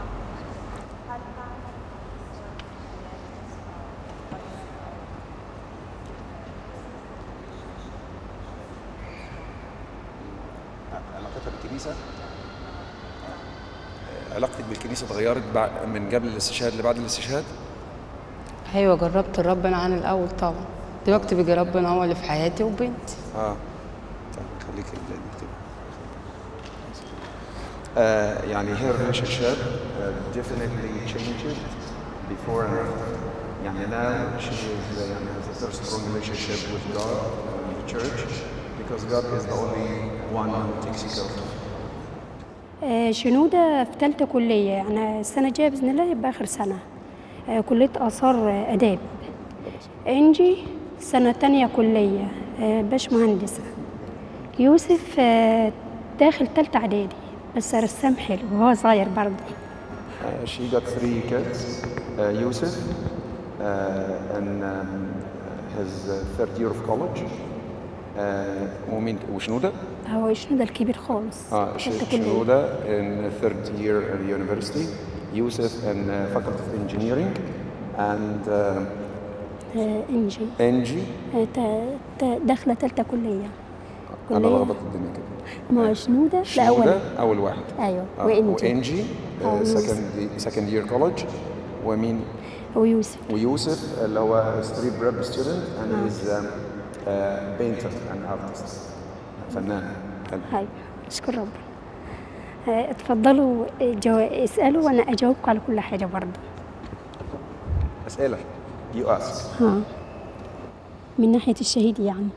علاقتها بالكنيسه علاقتك بالكنيسه اتغيرت بعد من قبل الاستشهاد لبعد الاستشهاد ايوه جربت ربنا عن الاول طبعا دلوقتي بيجي ربنا هو اللي في حياتي وبنتي اه طيب خليك ال- نكتب Uh, يعني her relationship uh, definitely changed before and after. يعني now she is uh, يعني has a very strong relationship with God and the church because God is the only one who takes care of her. آه، شنودة في ثالثة كلية يعني السنة الجاية بإذن الله يبقى آخر سنة آه، كلية آثار آه، آداب إنجي سنة تانية كلية آه، باش مهندسة يوسف آه، داخل تالتة إعدادي بس رسام حلو وهو صغير برضه Uh, she got three kids. Uh, Yusuf uh, in um, his uh, third year of college. Uh, ومين وشنوده؟ هو شنودة الكبير خالص uh, Sh- تالتة كلية Shinoda in third year at the university. Yusuf in uh, faculty of engineering. And uh, آه، إنجي Angie آه، تا- تا- داخلة تالتة كلية انا كلية لخبطت الدنيا كده ما هو شنودة لا أول شنوده اول واحد أيوه آه، وإنجي وانجي آه، يوسف. سكند سكند يير كولج ومين ويوسف ويوسف اللي هو ستريت بريب ستودنت and he's um, uh, painter and artist. فنان حلو هاي اشكر ربنا آه، اتفضلوا آه، جو... اسالوا وانا اجاوبكم على كل حاجه برضه أسئلة you ask. ها من ناحيه الشهيد يعني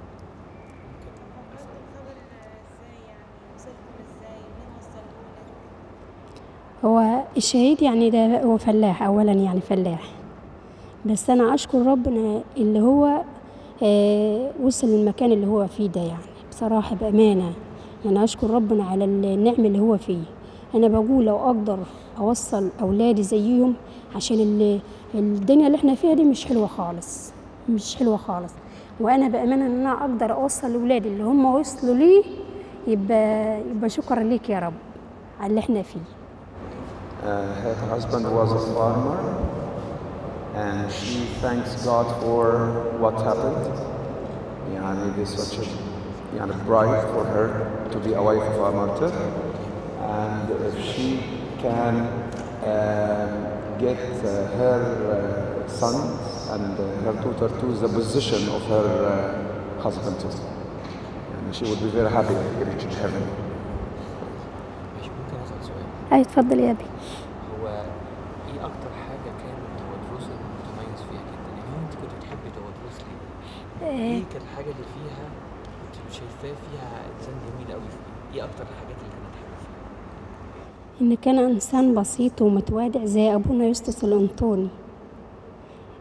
هو الشهيد يعني ده هو فلاح اولا يعني فلاح بس انا اشكر ربنا اللي هو آه، وصل للمكان اللي هو فيه ده يعني بصراحه بامانه يعني اشكر ربنا على النعم اللي هو فيه انا بقول لو اقدر اوصل اولادي زيهم عشان ال- الدنيا اللي احنا فيها دي مش حلوه خالص مش حلوه خالص وانا بامانه ان انا اقدر اوصل لاولادي اللي هم وصلوا ليه يبقى يبقى شكرا ليك يا رب على اللي احنا فيه Uh, her husband was a farmer and she thanks God for what happened. يعني this such a يعني bright for her to be a wife of a martyr and if she can um, get uh, her uh, son and uh, her daughter to the position of her uh, husband too. And she would be very happy to reach heaven. مش ممكن اسال سؤال اي اتفضل يا ابي هو ايه اكتر حاجه كان تودروس متميز فيها جدا يعني انت كنت بتحبي تودروس ليه؟ آه. ايه كانت الحاجه اللي فيها كنت شايفاه فيها انسان جميل قوي فيه؟ ايه اكتر الحاجات اللي كانت حلوه فيه؟ إن كان إنسان بسيط ومتواضع زي أبونا يسطس الأنطوني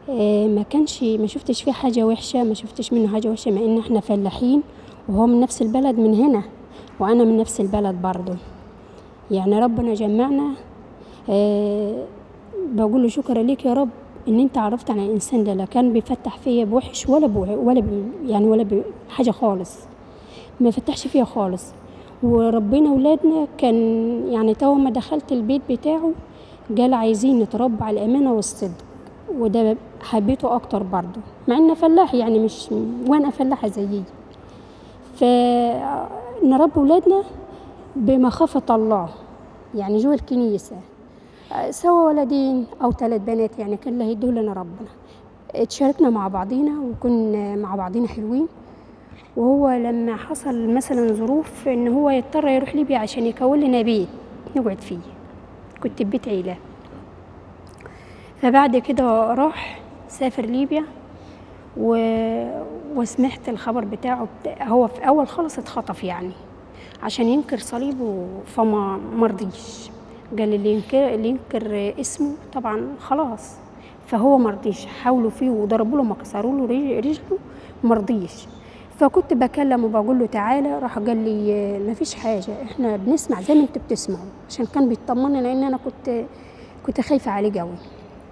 آه، ما كانش ما شفتش فيه حاجة وحشة ما شفتش منه حاجة وحشة مع إن إحنا فلاحين وهو من نفس البلد من هنا وأنا من نفس البلد برضه يعني ربنا جمعنا آه، بقول له شكرا ليك يا رب ان انت عرفت عن الانسان ده لا كان بيفتح فيا بوحش ولا بوح ولا ب- يعني ولا بحاجه خالص ما فتحش فيا خالص وربنا ولادنا كان يعني تو ما دخلت البيت بتاعه قال عايزين نتربى على الامانه والصدق وده حبيته اكتر برضه مع انه فلاح يعني مش وانا فلاحه زيي فنربي ولادنا بمخافه الله يعني جوه الكنيسه سوا ولدين او ثلاث بنات يعني كان اللي هيديه لنا ربنا اتشاركنا مع بعضينا وكنا مع بعضينا حلوين وهو لما حصل مثلا ظروف ان هو يضطر يروح ليبيا عشان يكون لنا بيت نقعد فيه كنت في بيت عيله فبعد كده راح سافر ليبيا و... وسمعت الخبر بتاعه بتا... هو في اول خالص اتخطف يعني عشان ينكر صليبه فما مرضيش قال اللي ينكر اللي ينكر اسمه طبعا خلاص فهو مرضيش حاولوا فيه وضربوا له ما كسروا له رج- رجله مرضيش فكنت بكلم وبقول له تعالى راح قال لي ما فيش حاجه احنا بنسمع زي ما انتوا بتسمعوا عشان كان بيطمني لان انا كنت كنت خايفه عليه قوي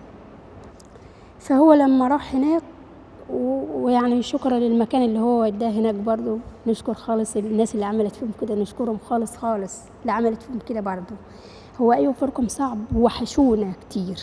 فهو لما راح هناك و- ويعني شكرا للمكان اللي هو وداه هناك برضو نشكر خالص الناس اللي عملت فيهم كده نشكرهم خالص خالص اللي عملت فيهم كده برضو هو ايوه فرقم صعب وحشونا كتير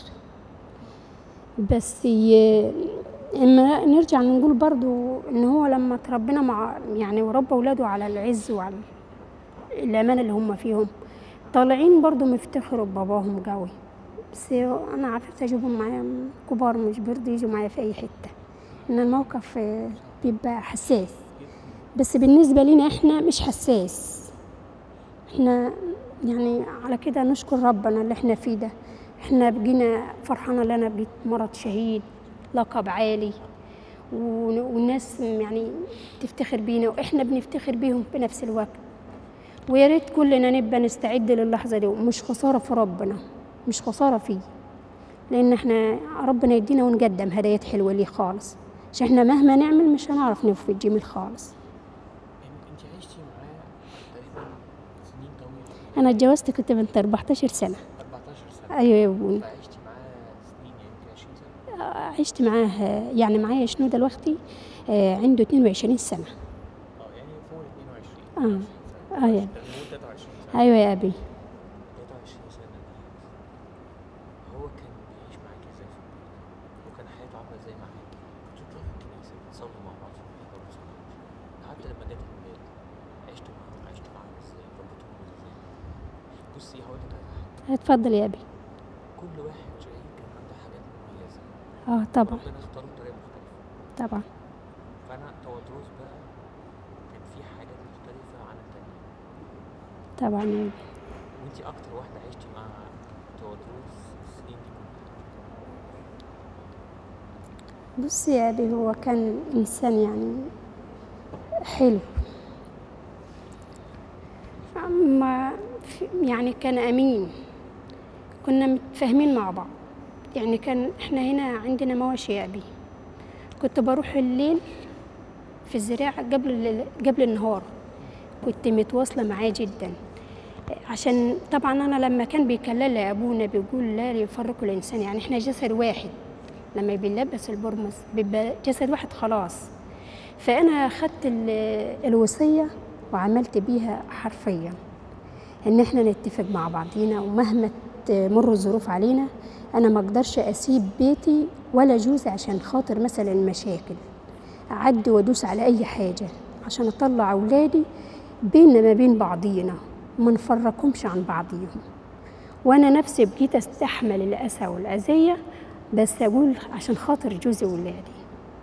بس ي... اما نرجع نقول برضو ان هو لما تربينا مع يعني وربى اولاده على العز وعلى الامانه اللي هم فيهم طالعين برضو مفتخروا بباباهم قوي بس انا عرفت اجيبهم معايا كبار مش بيرضوا يجوا معايا في اي حته ان الموقف آه، بيبقى حساس بس بالنسبه لنا احنا مش حساس احنا يعني على كده نشكر ربنا اللي احنا فيه ده احنا بقينا فرحانه ان انا بقيت مرض شهيد لقب عالي ون- والناس يعني تفتخر بينا واحنا بنفتخر بيهم في نفس الوقت ويا ريت كلنا نبقى نستعد للحظه دي ومش خساره في ربنا مش خساره فيه لان احنا ربنا يدينا ونقدم هدايات حلوه ليه خالص عشان احنا مهما نعمل مش هنعرف نوفي الجميل خالص انت عشتي معاه تقريبا سنين طويله انا اتجوزت كنت بنت 14 سنه 14 سنه ايوه يا ابوي فعشتي معاه سنين يعني 20 سنه عشت معاه يعني معايا شنو دلوقتي آه، عنده 22 سنة اه يعني فوق ال 22 اه اه يا ده هو 23 سنه ايوه يا ابي 23 سنه دي هو كان بيعيش معاك ازاي في البيت وكان حياته عامله ازاي معاك كنتوا تروحوا الكنيسه بتصلوا مع بعض في المحيط ولا بتصلوا حتى لما جت الولاد عشتوا معاهم عشتوا معاهم ازاي ربيتوهم ازاي بصي هقول لك على حاجه اتفضل يا ابي كل واحد شهيد كان عنده حاجات مميزه اه طبعا ربنا اختاره بطريقه مختلفه طبعا فانا توادروس بقى كان في حاجات مختلفه عن التانية طبعا يا ابي وانتي اكتر واحده عشتي مع توادروس السنين دي كلها بص يا ابي هو كان انسان يعني حلو ما في- يعني كان امين كنا متفاهمين مع بعض يعني كان احنا هنا عندنا مواشي يا ابي كنت بروح الليل في الزراعة قبل ال- قبل النهار كنت متواصلة معاه جدا عشان طبعا أنا لما كان بيكلل أبونا بيقول لا يفرق الإنسان يعني إحنا جسد واحد لما بيلبس البرمز بيبقى جسد واحد خلاص فأنا خدت ال- الوصية وعملت بيها حرفيا إن إحنا نتفق مع بعضينا ومهما تمر الظروف علينا أنا ما أقدرش أسيب بيتي ولا جوزي عشان خاطر مثلا المشاكل أعدي وأدوس على أي حاجة عشان أطلع أولادي بيننا ما بين بعضينا وما نفرقهمش عن بعضيهم وأنا نفسي بقيت أستحمل الأسى والأذية بس أقول عشان خاطر جوزي وولادي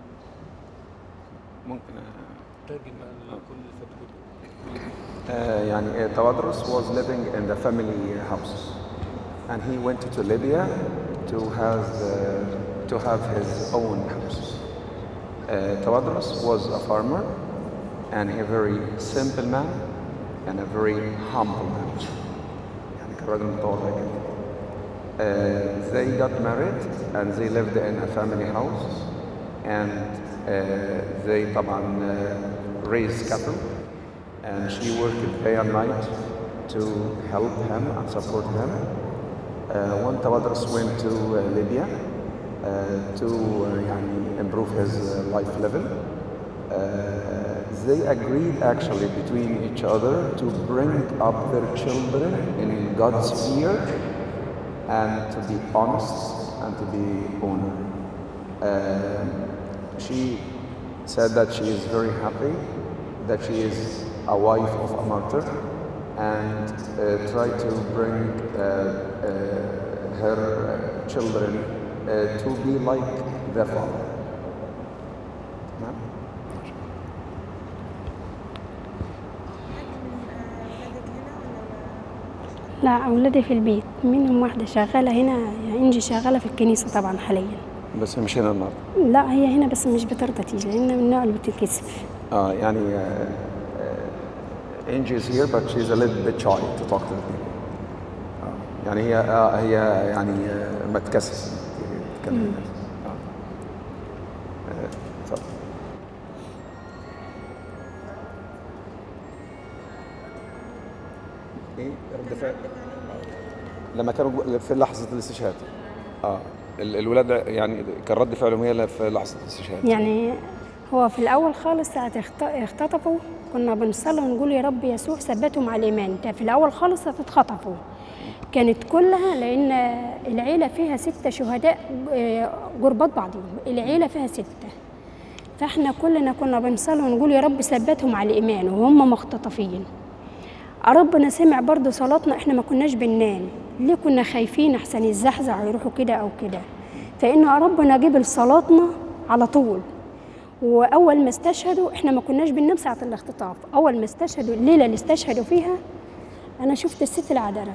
ممكن ترجم بقى لكل اللي فاتوا Uh, يعني uh, Tawadros was living in the family house and he went to Libya to have uh, to have his own house. Uh, Tawadros was a farmer and a very simple man and a very humble man. يعني كان راجل متواضع جدا. they got married and they lived in a family house and uh, they طبعا uh, raised cattle and she worked day and night to help him and support him. Uh, one Tawadros went to uh, Libya uh, to uh, يعني improve his uh, life level. Uh, they agreed actually between each other to bring up their children in God's fear and to be honest and to be honor. Um, she said that she is very happy that she is a wife of a martyr and uh, try to bring uh, uh, her uh, children uh, to be like their father. تمام؟ لا أولادي في البيت منهم واحدة شغالة هنا يعني إنجي شغالة في الكنيسة طبعا حاليا بس مش هنا النهارده. لا هي هنا بس مش بترضى تيجي لأن من النوع اللي بتتكسف اه يعني uh, uh, Angie is here but she's a little bit shy to talk to me. آه يعني هي آه هي يعني آه ما تكسس تتكلم مم. الناس. آه. آه، اتفضل. ايه رد فعل لما كانوا جو- في لحظه الاستشهاد اه ال- الولاد يعني كان رد فعلهم هي في لحظه الاستشهاد يعني هو في الأول خالص ساعة اخت- اختطفوا كنا بنصلي ونقول يا رب يسوع ثبتهم على الإيمان ده في الأول خالص اتخطفوا كانت كلها لأن العيلة فيها ستة شهداء آه، قربات بعضهم العيلة فيها ستة فاحنا كلنا كنا بنصلي ونقول يا رب ثبتهم على الإيمان وهم مختطفين ربنا سمع برضو صلاتنا احنا ما كناش بننام ليه كنا خايفين احسن يزحزح ويروحوا كده او كده فان ربنا جبل صلاتنا على طول واول ما استشهدوا احنا ما كناش بننام ساعه الاختطاف اول ما استشهدوا الليله اللي استشهدوا فيها انا شفت الست العذراء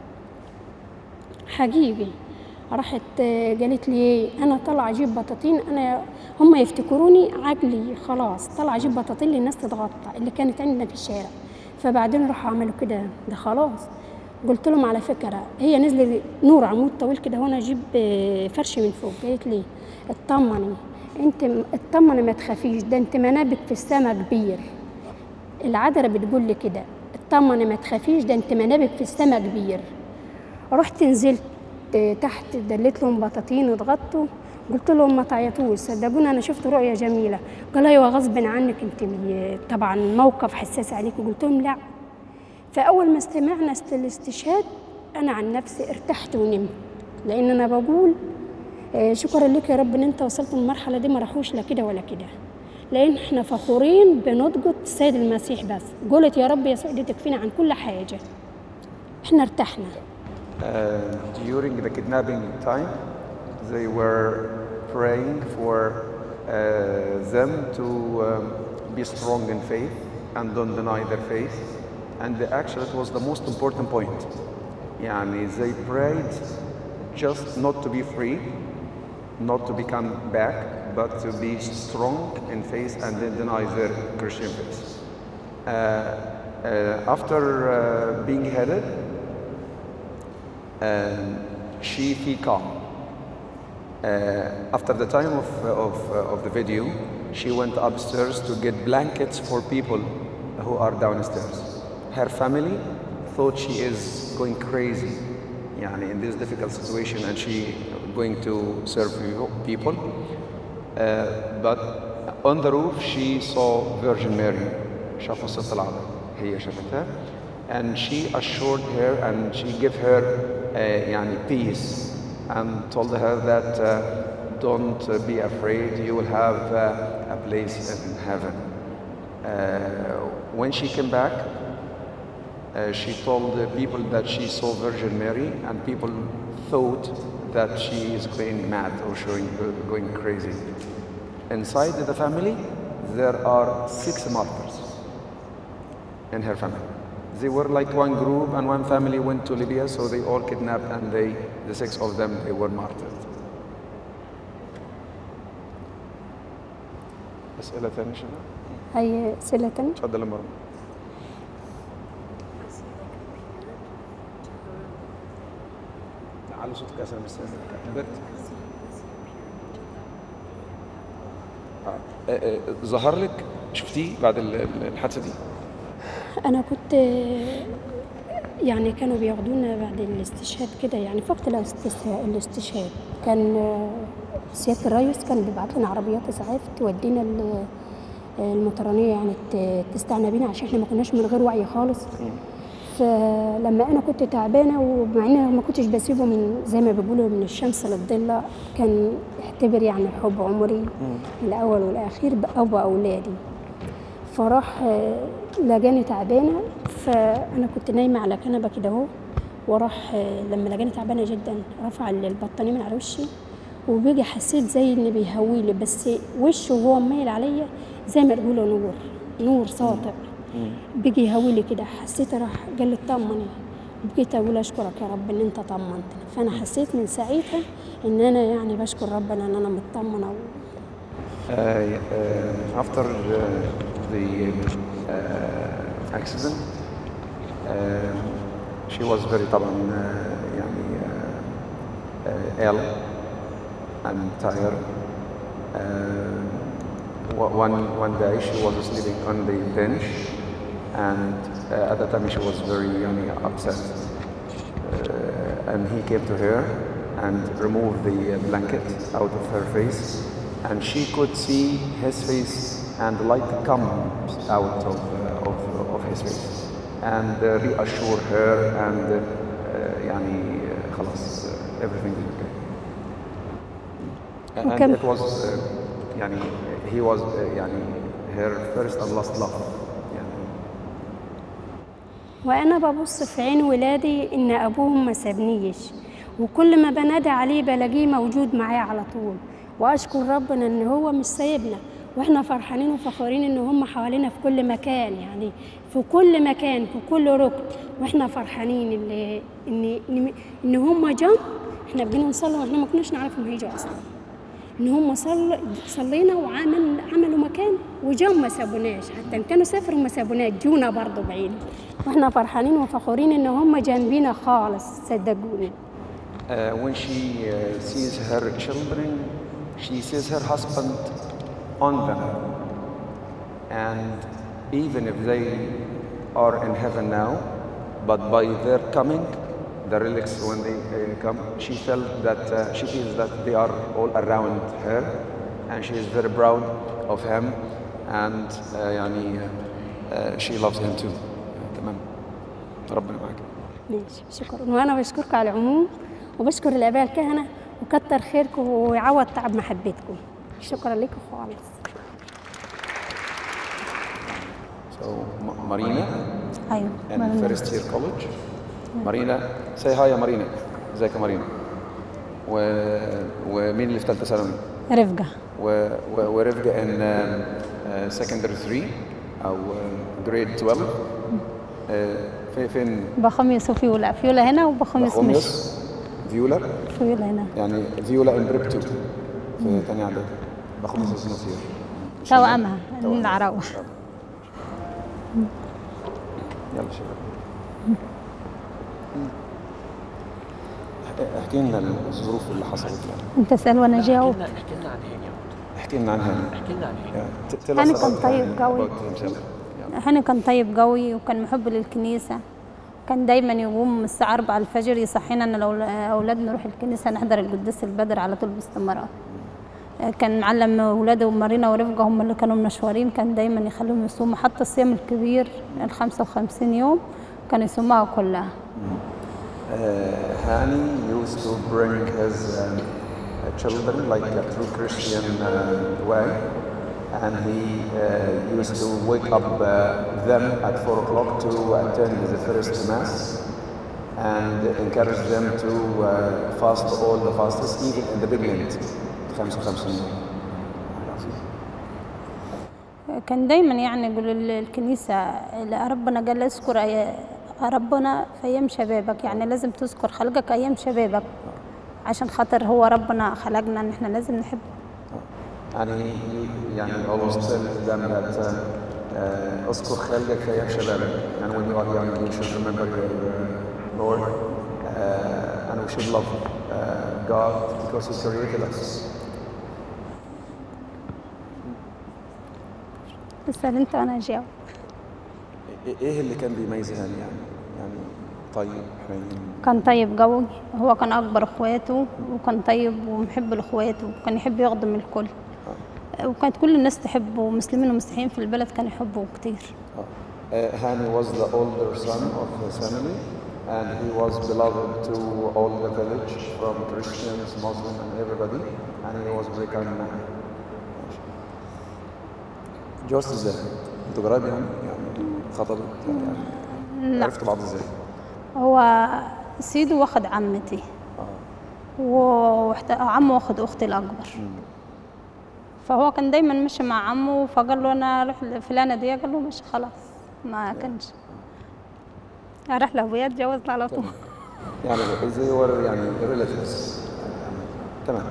حقيقي راحت آه، قالت لي إيه، انا طالعه اجيب بطاطين انا هم يفتكروني عقلي خلاص طالعه اجيب بطاطين للناس تتغطى اللي كانت عندنا في الشارع فبعدين راحوا عملوا كده ده خلاص قلت لهم على فكره هي نزلت نور عمود طويل كده هنا اجيب آه، فرش من فوق قالت لي اطمني انت م- اطمني ما تخافيش ده انت منابك في السما كبير العذراء بتقول لي كده اطمني ما تخافيش ده انت منابك في السما كبير رحت نزلت آه، تحت دليت لهم بطاطين اتغطوا قلت لهم ما تعيطوش صدقوني انا شفت رؤيه جميله قال ايوه غصب عنك انت م- طبعا موقف حساس عليك قلت لهم لا فاول ما استمعنا است- الاستشهاد انا عن نفسي ارتحت ونمت لان انا بقول آه، شكرا لك يا رب ان انت وصلت للمرحله دي ما راحوش لا كده ولا كده لان احنا فخورين بنضجة السيد المسيح بس قلت يا رب يسوع دي تكفينا عن كل حاجه احنا ارتحنا Uh, during the kidnapping time, they were praying for uh, them to um, be strong in faith and don't deny their faith. And actually, it was the most important point. Yani, they prayed just not to be free, not to become back, but to be strong in faith and then deny their Christian faith. Uh, uh, after uh, being headed, um, she feel calm. Uh, after the time of, of, of the video, she went upstairs to get blankets for people who are downstairs. Her family thought she is going crazy يعني in this difficult situation and she going to serve people. Uh, but on the roof she saw Virgin Mary شافوا الست العذراء هي شافتها and she assured her and she gave her uh, يعني peace and told her that uh, don't uh, be afraid you will have uh, a place in heaven uh, when she came back uh, she told the people that she saw Virgin Mary and people thought that she is going mad or showing, going crazy inside the family there are six martyrs in her family. They were like one group and one family went to Libya, so they all kidnapped and they, the six of them, they were martyred. أسئلة ثانية شباب؟ هي أسئلة تانية تفضل يا مريم. على صوتك يا سلام استاذ كبرت آه. آه، آه، ظهر لك شفتيه بعد ال- ال- الحادثه دي أنا كنت يعني كانوا بياخدونا بعد الاستشهاد كده يعني في وقت الاستس- الاستشهاد كان آه، سيادة الرئيس كان بيبعت لنا عربيات إسعاف تودينا ال- المطرانية يعني ت- تستعنى بينا عشان احنا ما كناش من غير وعي خالص فلما انا كنت تعبانه ومع ان أنا ما كنتش بسيبه من زي ما بيقولوا من الشمس للضله كان اعتبر يعني حب عمري الاول والاخير بابو اولادي فراح آه، لقاني تعبانه فانا كنت نايمه على كنبه كده اهو وراح آه، لما لقاني تعبانه جدا رفع البطانيه من على وشي وبيجي حسيت زي ان بيهويلي بس وشه وهو مايل عليا زي ما تقولوا نور نور ساطع بيجي يهويلي كده حسيت راح قال لي اطمني بقيت اقول اشكرك يا رب ان انت طمنتني فانا حسيت من ساعتها ان انا يعني بشكر ربنا ان انا مطمنه و... Uh, uh, after uh, the uh, accident uh, she was very طبعا uh, يعني uh, uh, ill and tired uh, one, one day she was sleeping on the bench and uh, at the time she was very يعني, upset uh, and he came to her and removed the blanket out of her face and she could see his face and the light comes out of, uh, of, of his face and uh, reassure her and uh, يعني uh, خلاص uh, everything is okay and وكم- it was uh, يعني he was uh, يعني her first and last love يعني وانا ببص في عين ولادي ان ابوهم ما سابنيش وكل ما بنادي عليه بلاقيه موجود معايا على طول واشكر ربنا ان هو مش سايبنا واحنا فرحانين وفخورين ان هم حوالينا في كل مكان يعني في كل مكان في كل ركن واحنا فرحانين ان ان ان, إن هم جم احنا بقينا نصلي واحنا ما كناش نعرف انهم هيجوا اصلا ان هم صل... صلينا وعمل عملوا مكان وجم ما سابوناش حتى ان كانوا سافروا ما سابوناش جونا برضه بعيد واحنا فرحانين وفخورين ان هم جنبينا خالص صدقوني Uh, when she uh, sees her children, she sees her husband on them. And even if they are in heaven now, but by their coming, the relics when they uh, come, she felt that uh, she feels that they are all around her, and she is very proud of him, and uh, يعني, uh, she loves him too. تمام. ربنا معاك. ماشي شكرا وانا بشكركم على العموم وبشكر الاباء الكهنه وكتر خيركم ويعوض تعب محبتكم شكرا لكم خالص So M- Marina ايوه and مريم. first year college. مارينا say hi يا مارينا ازيك يا مارينا و... ومين اللي في ثالثه ثانوي رفقه و... و... ورفقه in uh, uh, secondary 3 او uh, grade 12 uh, في فين بخميس وفيولا فيولا هنا وبخميس مش بخوميوس فيولا فيولا هنا يعني فيولا ان بريب 2 في ثانيه اعدادي بخوميوس النصير توأمها من العراوة يلا شباب احكي لنا الظروف اللي حصلت يعني انت اسأل وانا جاوب احكي لنا عن هاني احكي لنا عنها احكي لنا عن هاني هاني كان طيب قوي. قوي هاني كان طيب قوي وكان محب للكنيسة كان دايما يقوم من الساعة 4 الفجر يصحينا ان لو اولادنا نروح الكنيسة نحضر القداس البدر على طول باستمرار كان معلم اولاده ومارينا ورفقه هم اللي كانوا منشورين كان دايما يخليهم يصوموا حتى الصيام الكبير ال 55 يوم كان يصومها كلها Uh, Hani used to bring his um, uh, children like a true Christian uh, way, and he uh, used to wake up uh, them at four o'clock to attend the first mass and encourage them to uh, fast all the fasts, even in the big Lent, 55 يوم. كان دايما يعني يقول ال- الكنيسة لا ربنا قال اذكر أي- ربنا في أيام شبابك يعني لازم تذكر خلقك أيام شبابك عشان خاطر هو ربنا خلقنا إن إحنا لازم نحب And he, he يعني always tells them that uh, uh, اذكر خالقك في ايام شبابك and when you are young you should remember your uh, Lord uh, and we should love him. uh, God because He created us. اسال انت وانا اجاوب إيه- ايه اللي كان بيميز هاني يعني يعني طيب حنين كان طيب قوي هو كان اكبر اخواته وكان طيب ومحب لاخواته وكان يحب يخدم الكل وكانت كل الناس تحبه مسلمين ومسيحيين في البلد كانوا يحبوه كتير Uh, Hani was the older son of his family, and he was beloved to all the village, from Christians, Muslim, and everybody, and he was very kind man. اتجوزت ازاي؟ انتوا قرايب يعني؟ يعني خطبت يعني لا. عرفتوا بعض ازاي؟ هو سيده واخد عمتي وحت- عمه واخد اختي الاكبر فهو كان دايما ماشي مع عمه فقال له انا اروح لفلانه دي قال له ماشي خلاص ما كانش اروح لابويا اتجوزنا على طول يعني they were يعني relatives. تمام.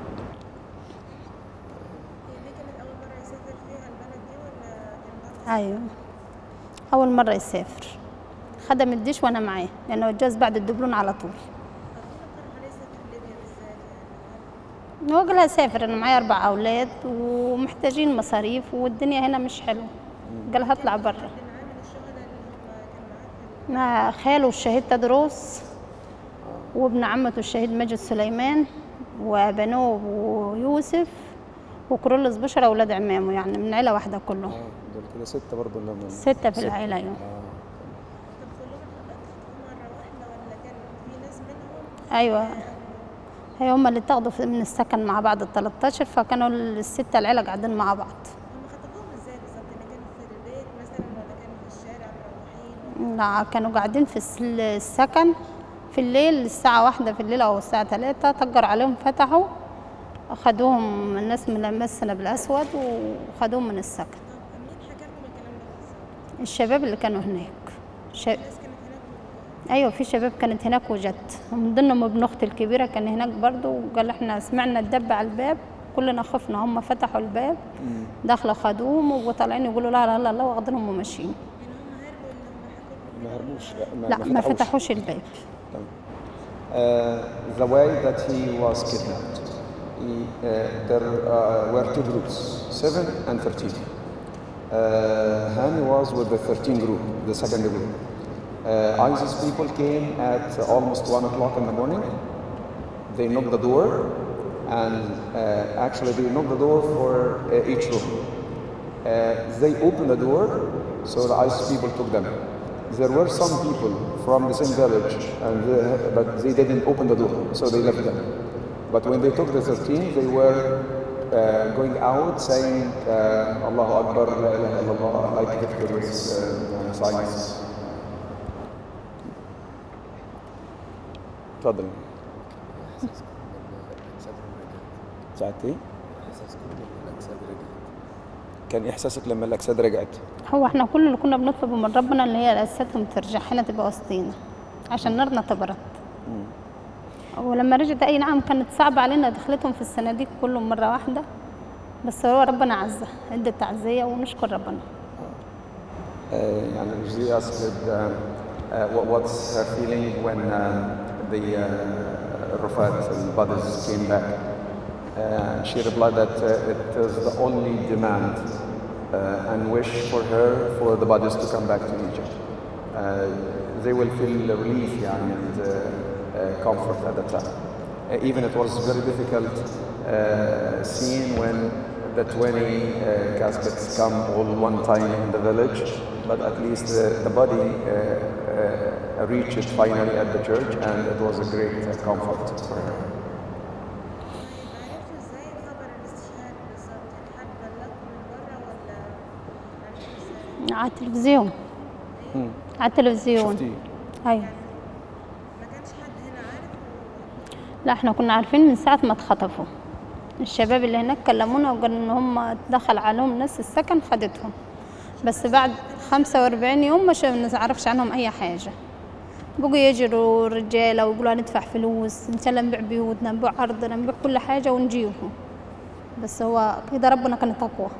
ايوه اول مره يسافر خدم الجيش وانا معاه لانه اتجوز بعد الدبلون على طول هو قال لها سافر انا معايا اربع اولاد ومحتاجين مصاريف والدنيا هنا مش حلوه قال لها اطلع برا مع خاله الشهيد تدروس وابن عمته الشهيد مجد سليمان وبنوه ويوسف وكرولس بشرى اولاد عمامه يعني من عيله واحده كلهم دول كده ستة برضه ولا من- ستة في العيلة أيوة أيوة هي هما اللي اتاخدوا في- من السكن مع بعض ال 13 فكانوا الستة العيلة قاعدين مع بعض لا كانوا قاعدين في الس- السكن في الليل الساعة واحدة في الليل أو الساعة ثلاثة طقر عليهم فتحوا أخدوهم الناس من المسنة بالأسود وخدوهم من السكن الشباب اللي كانوا هناك ش... ايوه في شباب كانت هناك وجت من ضمنهم ابن اختي الكبيره كان هناك برضو وقال احنا سمعنا الدب على الباب كلنا خفنا هم فتحوا الباب دخلوا خدوهم وطالعين يقولوا لا لا لا لا واخدينهم وماشيين ما هربوش لا ما فتحوش الباب Uh, the way that he was kidnapped, he, uh, there uh, were two groups, 7 and 13. Uh, Hani was with the 13 group, the second group. Uh, ISIS people came at almost 1 o'clock in the morning. They knocked the door, and uh, actually they knocked the door for uh, each room. Uh, they opened the door, so the ISIS people took them. There were some people from the same village, and uh, but they didn't open the door, so they left them. But when they took the 13, they were uh, going out saying uh, Allahu Akbar, La ilaha illallah, like victorious uh, signs. اتفضل ساعة ايه؟ كان احساسك لما الاجساد رجعت هو احنا كل اللي كنا بنطلبه من ربنا اللي هي اجسادهم ترجع هنا تبقى وسطينا عشان نارنا تبرد ولما رجعت اي نعم كانت صعبة علينا دخلتهم في الصناديق كلهم مرة واحدة بس هو ربنا عزة ادى تعزية ونشكر ربنا Uh, يعني she asked uh, uh, what, what's her feeling when uh, the uh, Rufat bodies came back. Uh, she replied that uh, it is the only demand uh, and wish for her for the bodies to come back to Egypt. Uh, they will feel relief يعني, and uh, uh, comfort at that time. Uh, even it was very difficult uh, scene when the 20 uh, caskets come all one time in the village, but at least the, the body uh, uh, reached finally at the church, and it was a great uh, comfort for her. على التلفزيون على التلفزيون شفتيه ايوه لا احنا كنا عارفين من ساعة ما اتخطفوا الشباب اللي هناك كلمونا وقالوا ان هم دخل عليهم ناس السكن خدتهم بس بعد 45 يوم مش نعرفش عنهم اي حاجة بقوا يجروا رجالة ويقولوا هندفع فلوس ان شاء الله نبيع بيوتنا نبيع ارضنا نبيع كل حاجة ونجيهم بس هو كده ربنا كانت اقوى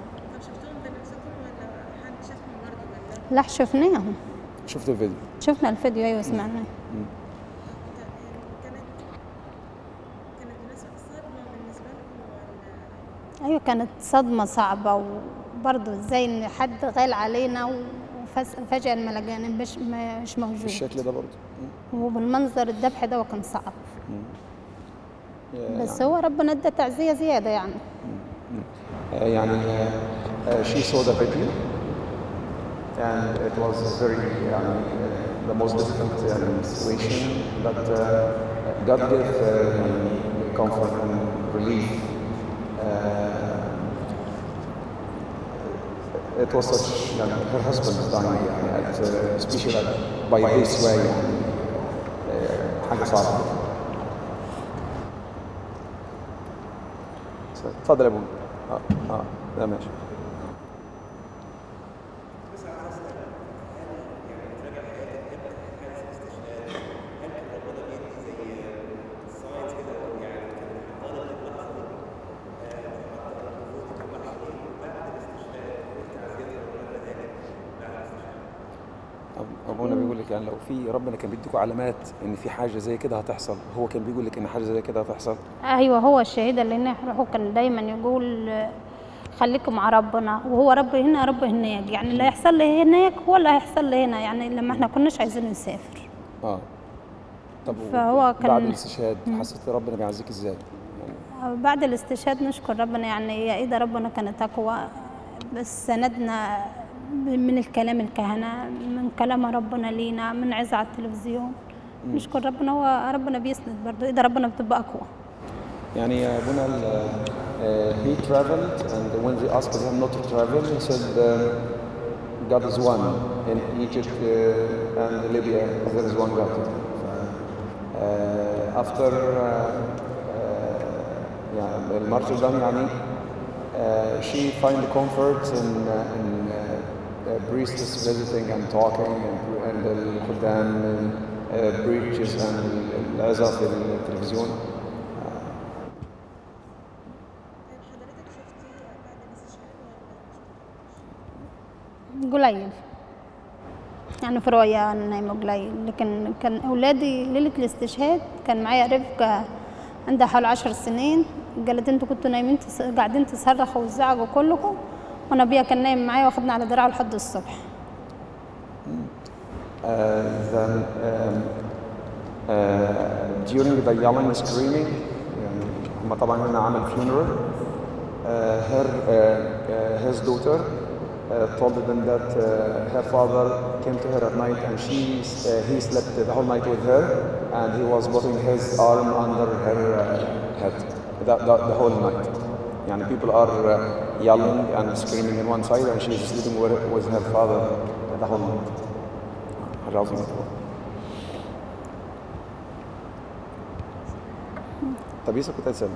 لا شفناهم شفت الفيديو شفنا الفيديو ايوه سمعناه ايوه كانت صدمه صعبه وبرضه ازاي ان حد غال علينا وفجاه ما لقينا مش مش موجود بالشكل ده برضه وبالمنظر الذبح ده كان صعب مم. بس هو ربنا ادى تعزيه زياده يعني Uh, يعني uh, uh, she saw the video and it was very يعني, uh, the most difficult um, situation but uh, God gave uh, يعني, comfort and relief uh, it was such يعني, her husband dying يعني at, uh, especially like, by this way يعني uh, حاجة صعبة اتفضل يا ابونا اه اه لا ماشي أب- ابونا بيقول لك يعني لو في ربنا كان بيديكوا علامات ان في حاجه زي كده هتحصل هو كان بيقول لك ان حاجه زي كده هتحصل ايوه هو الشهيد اللي نحرقه كان دايما يقول آه، خليكم مع ربنا وهو رب هنا رب هناك يعني اللي هيحصل لي هناك هو اللي هيحصل لي هنا يعني لما احنا كناش عايزين نسافر اه طب فهو كان- بعد الاستشهاد حسيت ربنا بيعزيك ازاي؟ بعد الاستشهاد نشكر ربنا يعني هي ايد ربنا كانت اقوى بس سندنا من الكلام الكهنة من كلام ربنا لينا من عزة على التلفزيون مم. نشكر ربنا هو ربنا بيسند برضه ايد ربنا بتبقى اقوى يعني uh, Bunal, uh, uh, he traveled, and when they asked him not to travel, he said, um, God is one. In Egypt uh, and Libya, there is one God. Uh, after uh, uh, yeah, المارتردom يعني uh, she find comfort in, uh, in uh, uh, priests visiting and talking and, and الخدام uh, preachers and العظة في التلفزيون قليل يعني في رؤيا انا نايمه قليل لكن كان اولادي ليله الاستشهاد كان معايا رفقه عندها حوالي عشر سنين قالت انتوا كنتوا نايمين تس... قاعدين تصرخوا وتزعقوا كلكم وانا ابويا كان نايم معايا واخدنا على دراعه لحد الصبح Uh, then um, uh, during the yelling and screaming يعني هم طبعا هنا عمل funeral uh, her uh, uh, his daughter uh, told them that uh, her father came to her at night and she uh, he slept the whole night with her and he was putting his arm under her uh, head the, the, the whole night يعني people are uh, yelling and screaming in one side and she's sleeping with, with her father the whole night حاجة عظيمة طب يوسف كنت هتسأل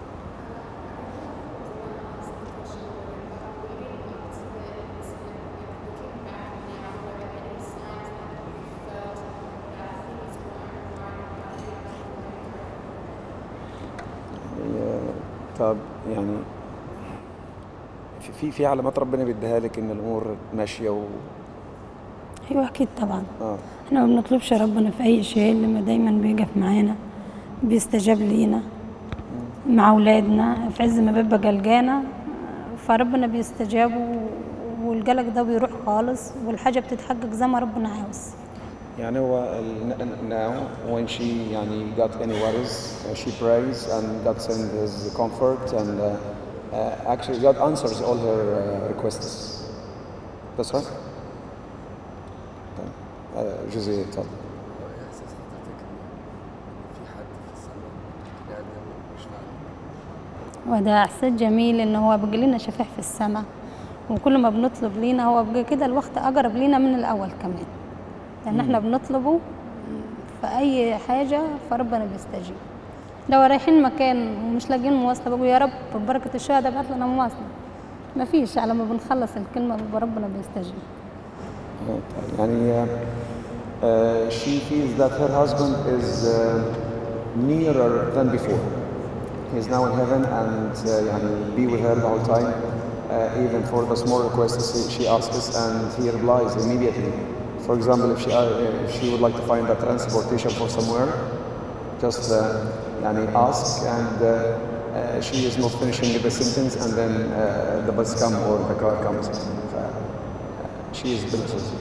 طب يعني في- في في علامات ربنا بيديها لك ان الامور ماشيه و ايوه اكيد طبعا اه احنا ما بنطلبش ربنا في اي شيء لما دايما بيقف معانا بيستجاب لينا مع اولادنا في عز ما ببقى قلقانه فربنا بيستجاب و- والقلق ده بيروح خالص والحاجه بتتحقق زي ما ربنا عاوز يعني هو ال- n- now when she يعني got any worries uh, she prays and God sends his comfort and uh, uh, actually God answers all her uh, requests that's right طيب uh, جوزي اتفضل احساس حضرتك ان في حد في السماء قاعد جنبك مش فاهم وده احساس جميل ان هو بيجي لنا شفيع في السماء وكل ما بنطلب لينا هو بيجي كده الوقت اقرب لينا من الاول كمان لان احنا بنطلبه في اي حاجه فربنا بيستجيب لو رايحين مكان ومش لاقيين مواصله بقول يا رب ببركه الشهداء ابعت لنا مواصله مفيش على ما بنخلص الكلمه بيبقى ربنا بيستجيب يعني uh, uh, she feels that her husband is uh, nearer than before. He's now in heaven and uh, يعني be with her the whole time. Uh, even for the small requests she asks and he replies immediately. For example, if she, uh, if she would like to find a transportation for somewhere, just uh, يعني ask and uh, uh, she is not finishing the sentence and then uh, the bus comes or the car comes. ف, uh, she is blessed.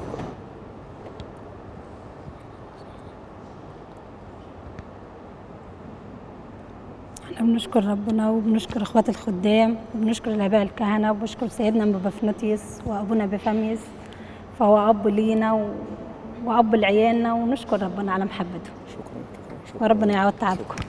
احنا بنشكر ربنا وبنشكر اخوات الخدام وبنشكر الاباء الكهنه وبنشكر سيدنا ابو بفنوتيوس وابونا بفاميس فهو اب لينا و... واب لعيالنا ونشكر ربنا على محبته شكرا وربنا يعوض تعبكم